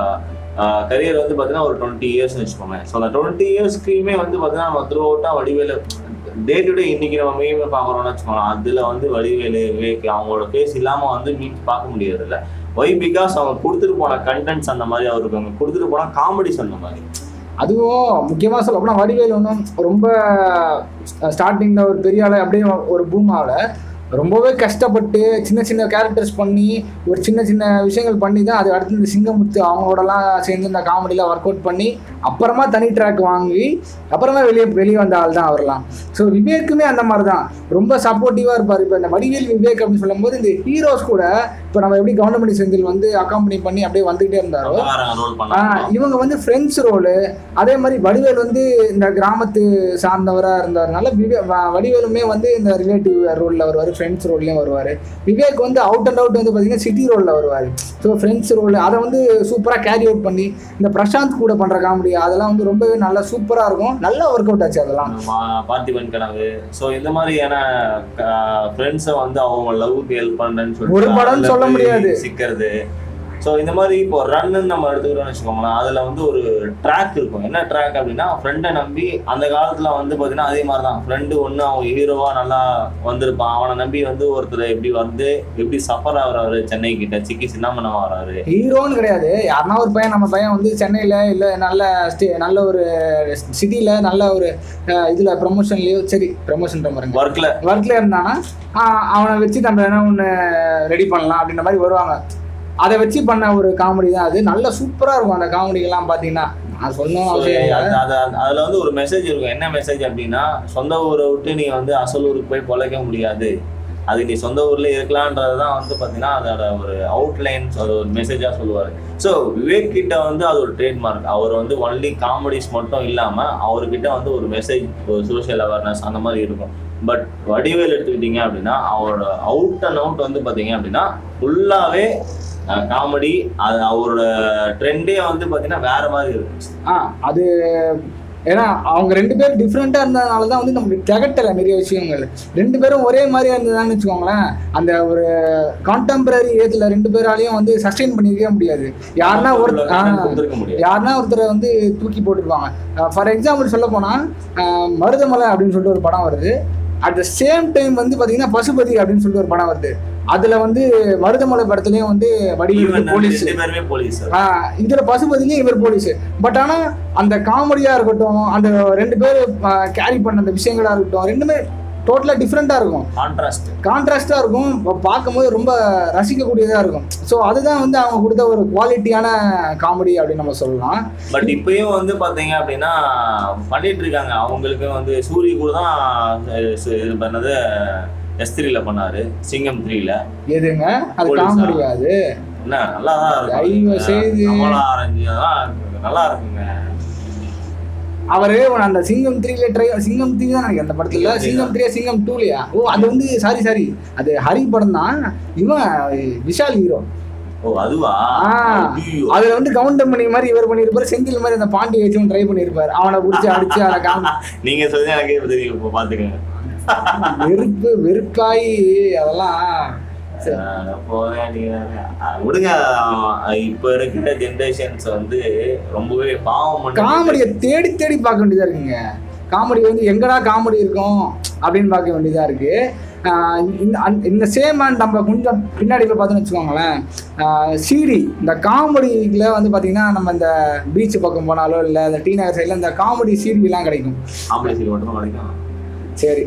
கரியர் வந்து பார்த்தீங்கன்னா ஒரு டுவெண்ட்டி இயர்ஸ்னு வச்சுக்கோங்க ஸோ அந்த டுவெண்ட்டி இயர்ஸ்க்குமே வந்து பார்த்தீங்கன்னா நம்ம த்ரூ அவுட்டாக வடிவேலு டே டு டே இன்னைக்கு நம்ம மீமே பார்க்குறோம்னு வச்சுக்கோங்க அதில் வந்து வடிவேலு விவேக் அவங்களோட ஃபேஸ் இல்லாமல் வந்து மீட் பார்க்க முடியாது இல்லை ஒய் பிகாஸ் அவங்க கொடுத்துட்டு போன கண்டென்ட்ஸ் அந்த மாதிரி அவருக்கு அவங்க கொடுத்துட்டு போன காமெடிஸ் அந்த மாதிரி அதுவும் முக்கியமாக சொல்ல போனால் வடிவேல் ஒன்றும் ரொம்ப ஸ்டார்டிங்கில் ஒரு பெரிய ஆளு அப்படியே ஒரு பூமாவில் ரொம்பவே கஷ்டப்பட்டு சின்ன சின்ன கேரக்டர்ஸ் பண்ணி ஒரு சின்ன சின்ன விஷயங்கள் பண்ணி தான் அது அடுத்து இந்த சிங்கமுத்து அவங்களோடலாம் சேர்ந்து இந்த காமெடியில் ஒர்க் அவுட் பண்ணி அப்புறமா தனி ட்ராக் வாங்கி அப்புறமா வெளியே வெளியே வந்த ஆள் தான் அவர்லாம் ஸோ விவேக்குமே அந்த மாதிரி தான் ரொம்ப சப்போர்ட்டிவாக இருப்பார் இப்போ இந்த வடிவேல் விவேக் அப்படின்னு சொல்லும்போது இந்த ஹீரோஸ் கூட இப்போ நம்ம எப்படி கவர்மெண்ட் செந்தில் வந்து அக்காம்பனி பண்ணி அப்படியே வந்துகிட்டே இருந்தாரோ ரோல் ஆ, பண்ணாங்க இவங்க வந்து ஃப்ரெண்ட்ஸ் ரோலு அதே மாதிரி வடிவேல் வந்து இந்த கிராமத்து சார்ந்தவராக இருந்ததுனால விவே வ- வடிவேலுமே வந்து இந்த ரிலேட்டிவ் ரோலில் வருவார் ஃப்ரெண்ட்ஸ் ரோல்லையும் வருவார் விவேக் வந்து அவுட் அண்ட் அவுட் வந்து பார்த்தீங்கன்னா சிட்டி ரோலில் வருவார் ஸோ ஃப்ரெண்ட்ஸ் ரோல் அதை வந்து சூப்பராக கேரி அவுட் பண்ணி இந்த பிரசாந்த் கூட பண்ணுற காமெடி அதெல்லாம் வந்து ரொம்பவே நல்லா சூப்பராக இருக்கும் நல்லா ஒர்க் அவுட் ஆச்சு அதெல்லாம் மா- பார்த்திபன் கனவு ஸோ இந்த மாதிரியான ஃப்ரெண்ட்ஸை வந்து அவங்க லவ்வுக்கு ஹெல்ப் பண்றேன்னு சொல்லிட்டு ஒரு படம்னு அதுல சொல்ல போய் முடியாது. சிக்கிறது ஸோ இந்த மாதிரி இப்போ ரன்னு நம்ம எடுத்துக்கிறோம்னு வச்சுக்கோங்களேன் அதில் வந்து ஒரு ட்ராக் இருக்கும் என்ன ட்ராக் அப்படின்னா ஃப்ரெண்டை நம்பி அந்த காலத்தில் வந்து பார்த்தீங்கன்னா அதே மாதிரி தான் ஃப்ரெண்டு ஒன்று அவன் ஹீரோவாக நல்லா வந்திருப்பான் அவனை நம்பி வந்து ஒருத்தர் எப்படி வந்து எப்படி சஃபர் ஆகுறாரு சென்னை கிட்ட சிக்கி சின்னாமணம் வராரு ஹீரோன்னு கிடையாது யாருன்னா ஒரு பையன் நம்ம பையன் வந்து சென்னையில் இல்லை நல்ல ஸ்டே நல்ல ஒரு சிட்டியில் நல்ல ஒரு இதில் ப்ரமோஷன்லேயோ சரி ப்ரமோஷன் பாருங்க ஒர்க்கில் ஒர்க்கில் இருந்தானா ஆஹ் அவனை வச்சு நம்ம என்ன ஒன்று ரெடி பண்ணலாம் அப்படின்ற மாதிரி வருவாங்க அதை வச்சு பண்ண ஒரு காமெடி தான் அது நல்ல சூப்பராக இருக்கும் அந்த காமெடிகள்லாம் பார்த்தீங்கன்னா நான் சொல்லணும் அவசியம் இல்லை அதுல வந்து ஒரு மெசேஜ் இருக்கும் என்ன மெசேஜ் அப்படின்னா சொந்த ஊரை விட்டு நீ வந்து அசல் ஊருக்கு போய் பொழைக்க முடியாது அது நீ சொந்த ஊர்ல இருக்கலான்றது தான் வந்து பாத்தீங்கன்னா அதோட ஒரு அவுட்லைன்ஸ் அது ஒரு மெசேஜா சொல்லுவாரு ஸோ விவேக் கிட்ட வந்து அது ஒரு ட்ரேட்மார்க் அவர் வந்து ஒன்லி காமெடிஸ் மட்டும் இல்லாம அவர்கிட்ட வந்து ஒரு மெசேஜ் ஒரு சோஷியல் அவேர்னஸ் அந்த மாதிரி இருக்கும் பட் வடிவேல் எடுத்துக்கிட்டீங்க அப்படின்னா அவரோட அவுட் அண்ட் அவுட் வந்து பாத்தீங்க அப்படின்னா ஃபுல்லாவே காமெடி அது அவரோட ட்ரெண்டே வந்து பாத்தீங்கன்னா வேற மாதிரி இருக்கும் ஆ அது ஏன்னா அவங்க ரெண்டு பேரும் டிஃப்ரெண்ட்டாக இருந்ததுனால தான் வந்து நமக்கு திகட்டலை நிறைய விஷயங்கள் ரெண்டு பேரும் ஒரே மாதிரியா இருந்ததான்னு வச்சுக்கோங்களேன் அந்த ஒரு கான்டெம்பரரி ஏஜில் ரெண்டு பேராலையும் வந்து சஸ்டெயின் பண்ணிக்கவே முடியாது யாருன்னா ஒரு ஆ, கொடுத்துருக்க முடியாது யாருன்னா ஒருத்தரை வந்து தூக்கி போட்டுருப்பாங்க ஃபார் எக்ஸாம்பிள் சொல்ல போனால் மருதமலை அப்படின்னு சொல்லிட்டு ஒரு படம் வருது அட் த சேம் டைம் வந்து பார்த்தீங்கன்னா பசுபதி அப்படின்னு சொல்லிட்டு ஒரு படம் வருது அதில் வந்து மருதமலை படத்துலேயும் வந்து வடிவேல் Even வந்து போலீஸ் ரெண்டு பேருமே போலீஸ் ஆஹ் இதுல பசுபதிலையும் இவர் போலீஸ் பட் ஆனா அந்த காமெடியா இருக்கட்டும் அந்த ரெண்டு பேர் கேரி பண்ண அந்த விஷயங்களா இருக்கட்டும் ரெண்டுமே டோட்டலா டிஃப்ரெண்டா இருக்கும் கான்ட்ராஸ்ட் கான்ட்ராஸ்டா இருக்கும் இப்ப பார்க்கும்போது ரொம்ப ரசிக்கக்கூடியதா இருக்கும் ஸோ அதுதான் வந்து அவங்க கொடுத்த ஒரு குவாலிட்டியான காமெடி அப்படின்னு நம்ம சொல்லலாம் பட் இப்பயும் வந்து பாத்தீங்க அப்படின்னா பண்ணிட்டு இருக்காங்க அவங்களுக்கு வந்து சூரிய கூட தான் அஹ், சு- இது பண்ணது எஸ் த்ரீல பண்ணாரு சிங்கம் த்ரீல எதுங்க அது போலீஸா? காமெடியா அது என்ன நல்லா தான் தயவு செய்து. கமலா ஆரஞ்சு அதெல்லாம் நல்லா இருக்குங்க அவரு அந்த சிங்கம் த்ரீல ட்ரை சிங்கம் த்ரீ தான் நினைக்கிறேன் அந்த படத்துல சிங்கம் three சிங்கம் த்ரீ சிங்கம் டூலையா ஓ அது வந்து சாரி சாரி அது ஹரி படம் தான் இவன் விஷால் ஹீரோ ஓ அதுவா ஆ. ஐயோ. அதுல வந்து கவுண்டர் பண்ணி மாதிரி இவர் பண்ணியிருப்பாரு செந்தில் மாதிரி அந்த பாண்டி வச்சும் ட்ரை பண்ணியிருப்பாரு அவனை பிடிச்சி அடிச்சு அதை காமி நீங்க சொல்லி எனக்கு இப்ப தெரியும் இப்போ பாத்துக்கங்க வெறுப்பு வெறுப்பாயி அதெல்லாம் சரி. அஹ் போங்க நீங்க அஹ் விடுங்க அஹ் இப்ப இருக்கிற ஜென்ரேஷன்ஸ் வந்து ரொம்பவே பாவம் பண்ணி- காமெடியை தேடி தேடி பார்க்க வேண்டியதா இருக்குங்க காமெடி வந்து எங்கடா காமெடி இருக்கும் அப்படின்னு பார்க்க வேண்டியதா இருக்கு ஆஹ் இந்த அந்த- இந்த சேம் அண்ட் நம்ம கொஞ்சம் பின்னாடி போய் பார்த்தோன்னு வச்சுக்கோங்களேன் சிடி இந்த காமெடியில் வந்து பார்த்தீங்கன்னா நம்ம இந்த பீச் பக்கம் போனாலோ இல்லை இந்த டி நகர் சைடில் இந்த காமெடி சீடிலாம் கிடைக்கும் ஆம்பளை சீல் மட்டும் கிடைக்கும் சரி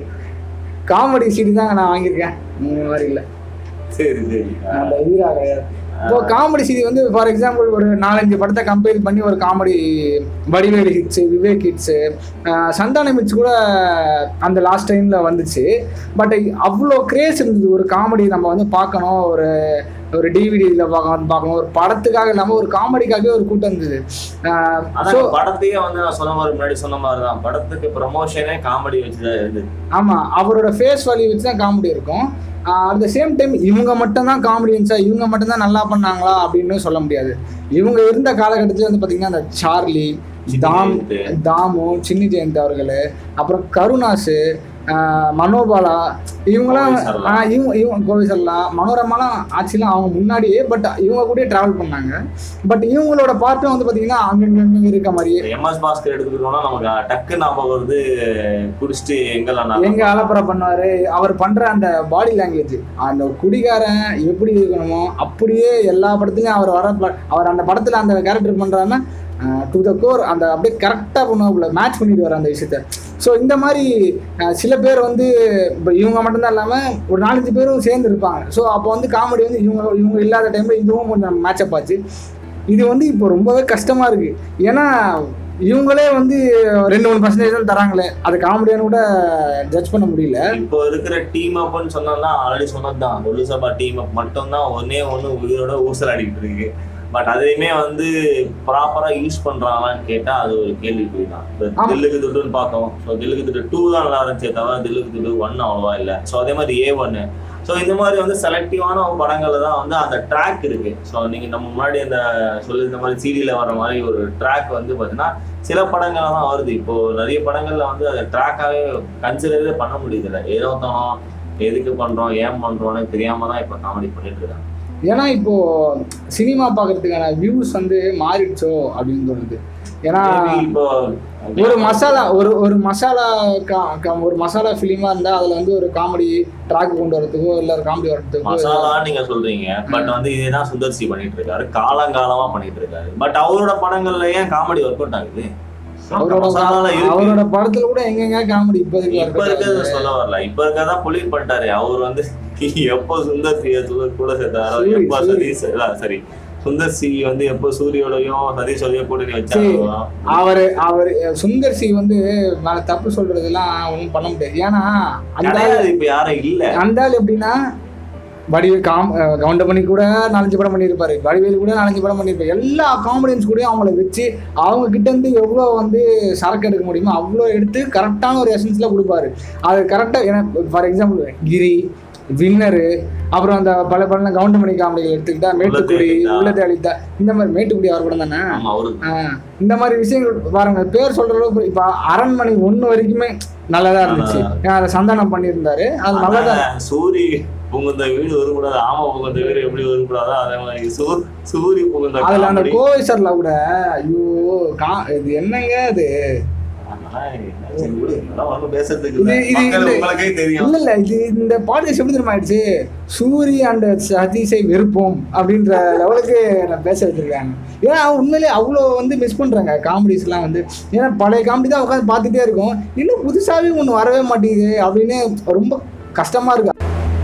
காமெடி சீடி தாங்க நான் வாங்கியிருக்கேன் இந்த மாதிரி இல்லை சரி சரி அந்த வீரா கிடையாது இப்போ காமெடி சீரி வந்து ஃபார் எக்ஸாம்பிள் ஒரு நாலஞ்சு படத்தை கம்பேர் பண்ணி ஒரு comedy Vadivelu hits Vivek hits Santhanam hits கூட அந்த லாஸ்ட் டைமில் வந்துச்சு பட் அவ்வளோ கிரேஸ் இருந்தது ஒரு காமெடி நம்ம வந்து பார்க்கணும் ஒரு ஒரு டிவிடியில் பார்க்கணும் பார்க்கணும் ஒரு படத்துக்காக இல்லாமல் ஒரு காமெடிக்காகவே ஒரு கூட்டம் இருந்தது அதான் ஸோ படத்தையே வந்து நான் சொன்ன மாதிரி முன்னாடி சொன்ன மாதிரி தான் படத்துக்கு ப்ரமோஷனே காமெடி வச்சுதான் இருந்தது ஆமாம் அவரோட ஃபேஸ் வேல்யூ வச்சு தான் காமெடி இருக்கும் அட் த சேம் டைம் இவங்க மட்டும்தான் காமெடியன்ஸா இவங்க மட்டும்தான் நல்லா பண்ணாங்களா அப்படின்னு சொல்ல முடியாது இவங்க இருந்த காலகட்டத்தில் வந்து பார்த்தீங்கன்னா அந்த சார்லி சின்ன தாம் ஜெயந்த். தாமு சின்னி ஜெயந்த் அவர்கள் அப்புறம் கருணாசு ஆஹ் மனோபாலா இவங்களாம் கோவை சரளா. ஆஹ் இவங்க இவங்க கோவை சரளா மனோரமாலாம் ஆட்சிலாம் அவங்க முன்னாடியே பட் இவங்க கூட ட்ராவல் பண்ணாங்க பட் இவங்களோட பார்ட்டும் வந்து பார்த்தீங்கன்னா அங்கங்க இருக்க மாதிரியே எம்எஸ் பாஸ்கர் எடுத்துக்கிட்டோம்னா நமக்கு டக்கு ஞாபகம் வருது குடிச்சிட்டு எங்கெல்லாம் எங்க அலப்பறை பண்ணாரு அவர் பண்ற அந்த பாடி லாங்குவேஜ் அந்த குடிகாரன் எப்படி இருக்கணுமோ அப்படியே எல்லா படத்துலயும் அவர் வர ப- அவர் அந்த படத்துல அந்த கேரக்டர் பண்றாருன்னா டு த கோர் அந்த அப்படியே கரெக்டாக பண்ணுவாப்புல மேட்ச் பண்ணிடுவார் அந்த விஷயத்த ஸோ இந்த மாதிரி அஹ், சில பேர் வந்து இப்போ இவங்க மட்டும்தான் இல்லாமல் ஒரு நாலஞ்சு பேரும் சேர்ந்து இருப்பாங்க ஸோ அப்போ வந்து காமெடி வந்து இவங்க இவங்க இல்லாத டைமில் இதுவும் கொஞ்சம் மேட்சப் ஆச்சு இது வந்து இப்போ ரொம்பவே கஷ்டமாக இருக்குது ஏன்னா இவங்களே வந்து ரெண்டு மூணு பர்சன்டேஜ் தான் தராங்களே அது காமெடியானு கூட ஜட்ஜ் பண்ண முடியல இப்போ இருக்கிற டீம் அப்னு சொன்னா ஆல்ரெடி சொன்னதுதான் ஒலிசபா டீம் அப் மட்டும் தான் ஒன்னே ஒண்ணு உயிரோட ஊசலாடிட்டு இருக்கு பட் அதையுமே வந்து ப்ராப்பரா யூஸ் பண்றாங்களான்னு கேட்டா அது ஒரு கேள்விக்குறி தான் இப்போ ஆமா. தில்லுக்கு துட்டுன்னு பார்த்தோம் ஸோ தில்லுக்கு துட்டு டூ தான் நல்லா இருந்துச்சே தவிர தில்லுக்கு துட்டு ஒன் அவ்வளவா இல்லை ஸோ அதே மாதிரி ஏ ஒன்னு ஸோ இந்த மாதிரி வந்து செலக்டிவான படங்கள்ல தான் வந்து அந்த ட்ராக் இருக்கு ஸோ நீங்க நம்ம முன்னாடி அந்த சொல்லி இந்த மாதிரி சீடியில் வர மாதிரி ஒரு ட்ராக் வந்து பார்த்தீங்கன்னா சில படங்கள்ல தான் வருது இப்போ நிறைய படங்கள்ல வந்து அதை ட்ராக்காவே கன்சிடரே பண்ண முடியுதுல்ல ஏதோ தோணும் எதுக்கு பண்றோம் ஏன் பண்றோம்னு தெரியாம தான் இப்போ காமெடி பண்ணிட்டு இருக்காங்க ஏன்னா இப்போ சினிமா பார்க்கறதுக்கான வியூஸ் வந்து மாறிடுச்சோ அப்படின்னு தோணுது ஏன்னா Maybe இப்போ ஒரு மசாலா ஒரு ஒரு மசாலா கா- கா- ஒரு மசாலா ஃபிலிமா இருந்தா அதுல வந்து ஒரு காமெடி ட்ராக் கொண்டு வரதுக்கோ இல்ல ஒரு காமெடி வரதுக்கோ மசாலா நீங்க சொல்றீங்க பட் வந்து இதேதான் சுந்தர் சி பண்ணிட்டு இருக்காரு காலங்காலமா பண்ணிட்டு இருக்காரு பட் அவரோட படங்கள்ல ஏன் காமெடி ஒர்க் அவுட் ஆகுது அவரோட மசாலால இருக்கு அவரோட படத்துல கூட எங்கெங்க காமெடி இப்போதைக்கு இப்ப workout இருக்கிறத ஆகுது. சொல்ல வரல இப்ப இருக்கதான் பொலிட் பண்ணிட்டாரு அவர் வந்து எப்போ சுந்தர் சி கூட சேர்த்தாரோ சூரி, எப்போ சூரி. சதீஷ் இல்ல, சரி சுந்தர் சி வந்து எப்போ சூரியோடையும் சதீஷோடையும் கூட்டணி சரி. வச்சாரோ அவரு அவர் சுந்தர் சி வந்து மேல தப்பு சொல்றதெல்லாம் ஒன்றும் பண்ண முடியாது ஏன்னா அந்த ஆள் கிடையாது இப்ப யாரும் இல்ல அந்த ஆள் எப்படின்னா வடிவேல் காம் கவுண்டமணி கூட நாலஞ்சு படம் பண்ணியிருப்பாரு வடிவேல் கூட நாலஞ்சு படம் பண்ணியிருப்பாரு எல்லா காமெடியன்ஸ் கூடயும் அவங்கள வச்சு அவங்க கிட்ட இருந்து எவ்வளோ வந்து சரக்கு எடுக்க முடியுமோ அவ்வளோ எடுத்து கரெக்டான ஒரு எசன்ஸ்ல கொடுப்பாரு அது கரெக்டாக ஏன்னா ஃபார் எக்ஸாம்பிள் கிரி வின்னரு அப்புறம் அந்த பல பல கவுண்டமணி காமெடிகள் எடுத்துக்கிட்டா மேட்டுக்குடி அளித்தா. உள்ளத்தை அளித்தா இந்த மாதிரி மேட்டுக்குடி அவர் கூட தானே ஆமா அவரு ஆ, இந்த மாதிரி விஷயங்கள் பாருங்க பேர் சொல்ற அளவுக்கு இப்போ அரண்மனை ஒன்று வரைக்குமே நல்லதா இருந்துச்சு ஏன்னா அதை சந்தானம் பண்ணியிருந்தாரு அது நல்லதா ஆனா, சூரி புகுந்த வீடு வரக்கூடாது ஆமா புகுந்த வீடு எப்படி வரக்கூடாதோ அதே மாதிரி சூ சூரி புகுந்த அதுல அந்த comedy. கோவை சார்ல கூட ஐயோ கா இது என்னங்க அது அதெல்லாம் என்ன சரி விடு, இதெல்லாம் ஒண்ணும் பேசுறதுக்கு இது- இல்ல. இது- மக்கள் இது- உங்களுக்கே தெரியும் இல்ல இல்ல இது இந்த பாட்காஸ்ட் எப்படி தெரியுமா ஆயிடுச்சு சூரி அண்ட் சதீஷை வெறுப்போம் அப்படின்ற லெவலுக்கு நான் பேச வச்சிருக்காங்க ஏன்னா உண்மையிலே அவ்வளோ வந்து மிஸ் பண்றாங்க காமெடிஸ்லாம் வந்து ஏன்னா பழைய காமெடி தான் உட்காந்து பார்த்துட்டே இருக்கும் இன்னும் புதுசாவே ஒன்று வரவே மாட்டேங்குது அப்படின்னு ரொம்ப கஷ்டமா இருக்கு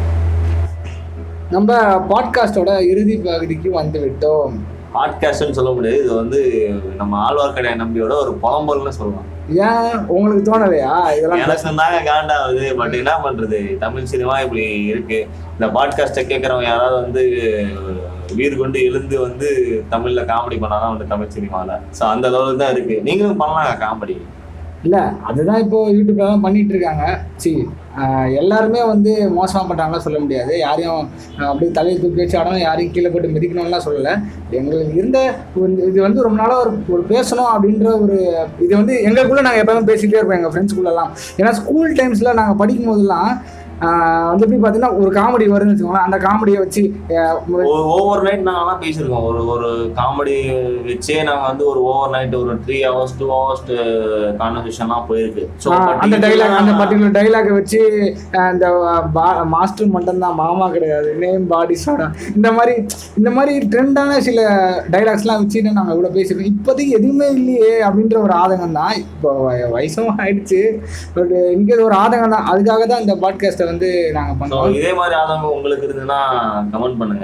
நம்ம பாட்காஸ்டோட இறுதி பகுதிக்கு வந்து விட்டோம் பாட்காஸ்ட்னு சொல்ல முடியாது இது வந்து நம்ம ஆழ்வார்க்கடைய நம்பியோட ஒரு புலம்பல்னு சொல்லலாம் ஏன் உங்களுக்கு தோணலையா இதெல்லாம் எனக்கு தாங்க காண்டாகுது பட் என்ன பண்றது தமிழ் சினிமா இப்படி இருக்கு இந்த பாட்காஸ்ட்டை கேட்கறவங்க யாராவது வந்து வீர் கொண்டு எழுந்து வந்து தமிழ்ல காமெடி பண்ணாதான் வந்து தமிழ் சினிமால சோ அந்த லெவலுக்கு தான் இருக்கு நீங்களும் பண்ணலாம் காமெடி இல்ல அதுதான் இப்போ யூடியூப்ல தான் பண்ணிட்டு இருக்காங்க சி எல்லாருமே வந்து மோசமா பண்றாங்களா சொல்ல முடியாது யாரையும் ஆஹ், அப்படியே தலையை தூக்கி வச்சு ஆடணும் யாரையும் கீழே போட்டு மிதிக்கணும்லாம் சொல்லல எங்களுக்கு இருந்த ஒரு- இது வந்து ரொம்ப நாளா ஒரு ஒரு பேசணும் அப்படின்ற ஒரு இது வந்து எங்களுக்குள்ள நாங்கள் எப்பவுமே பேசிக்கிட்டே இருப்போம் எங்கள் ஃப்ரெண்ட்ஸ்குள்ளெல்லாம் ஏன்னா ஸ்கூல் டைம்ஸ்ல நாங்கள் படிக்கும் போதெல்லாம் ஆஹ் வந்து எப்படி பார்த்தீங்கன்னா ஒரு காமெடி வருதுன்னு வச்சுக்கோங்களேன் அந்த காமெடியை வச்சு ஆஹ் ஓவர் நைட் நாங்கலாம் பேசியிருக்கோம் ஒரு ஒரு காமெடி வச்சே நாங்க வந்து ஒரு ஓவர் நைட் ஒரு த்ரீ ஹவர்ஸ் டூ ஹவர்ஸ் கான்வர்சேஷன்லாம் போயிருக்கு ஸோ ஆஹ் அந்த டைலாக் அந்த பர்டிகுலர் டைலாகை வச்சு ஆஹ் இந்த மாஸ்டர் மட்டும் தான் மாமா கிடையாது நேம் பாடி சோடா இந்த மாதிரி இந்த மாதிரி ட்ரெண்டான சில டைலாக்ஸ்லாம் வச்சுட்டு நாங்கள் இவ்வளோ பேசியிருக்கோம் இப்போதைக்கு எதுவுமே இல்லையே அப்படின்ற ஒரு ஆதங்கம் தான் இப்போ வய- வயசும் ஆயிடுச்சு பட் இங்கே ஒரு ஆதங்கம் தான் அதுக்காக தான் இந்த பாட்காஸ்ட்டை வந்து நாங்கள் ஸோ பண்ணுறோம் இதே மாதிரி ஆதங்கம் உங்களுக்கு இருந்ததுன்னா கமெண்ட் பண்ணுங்க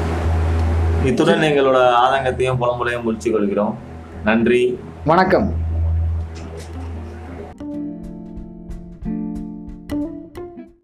இத்துடன் எங்களோட ஆதங்கத்தையும் புலம்புலையும் முடிச்சு கொள்கிறோம் நன்றி வணக்கம்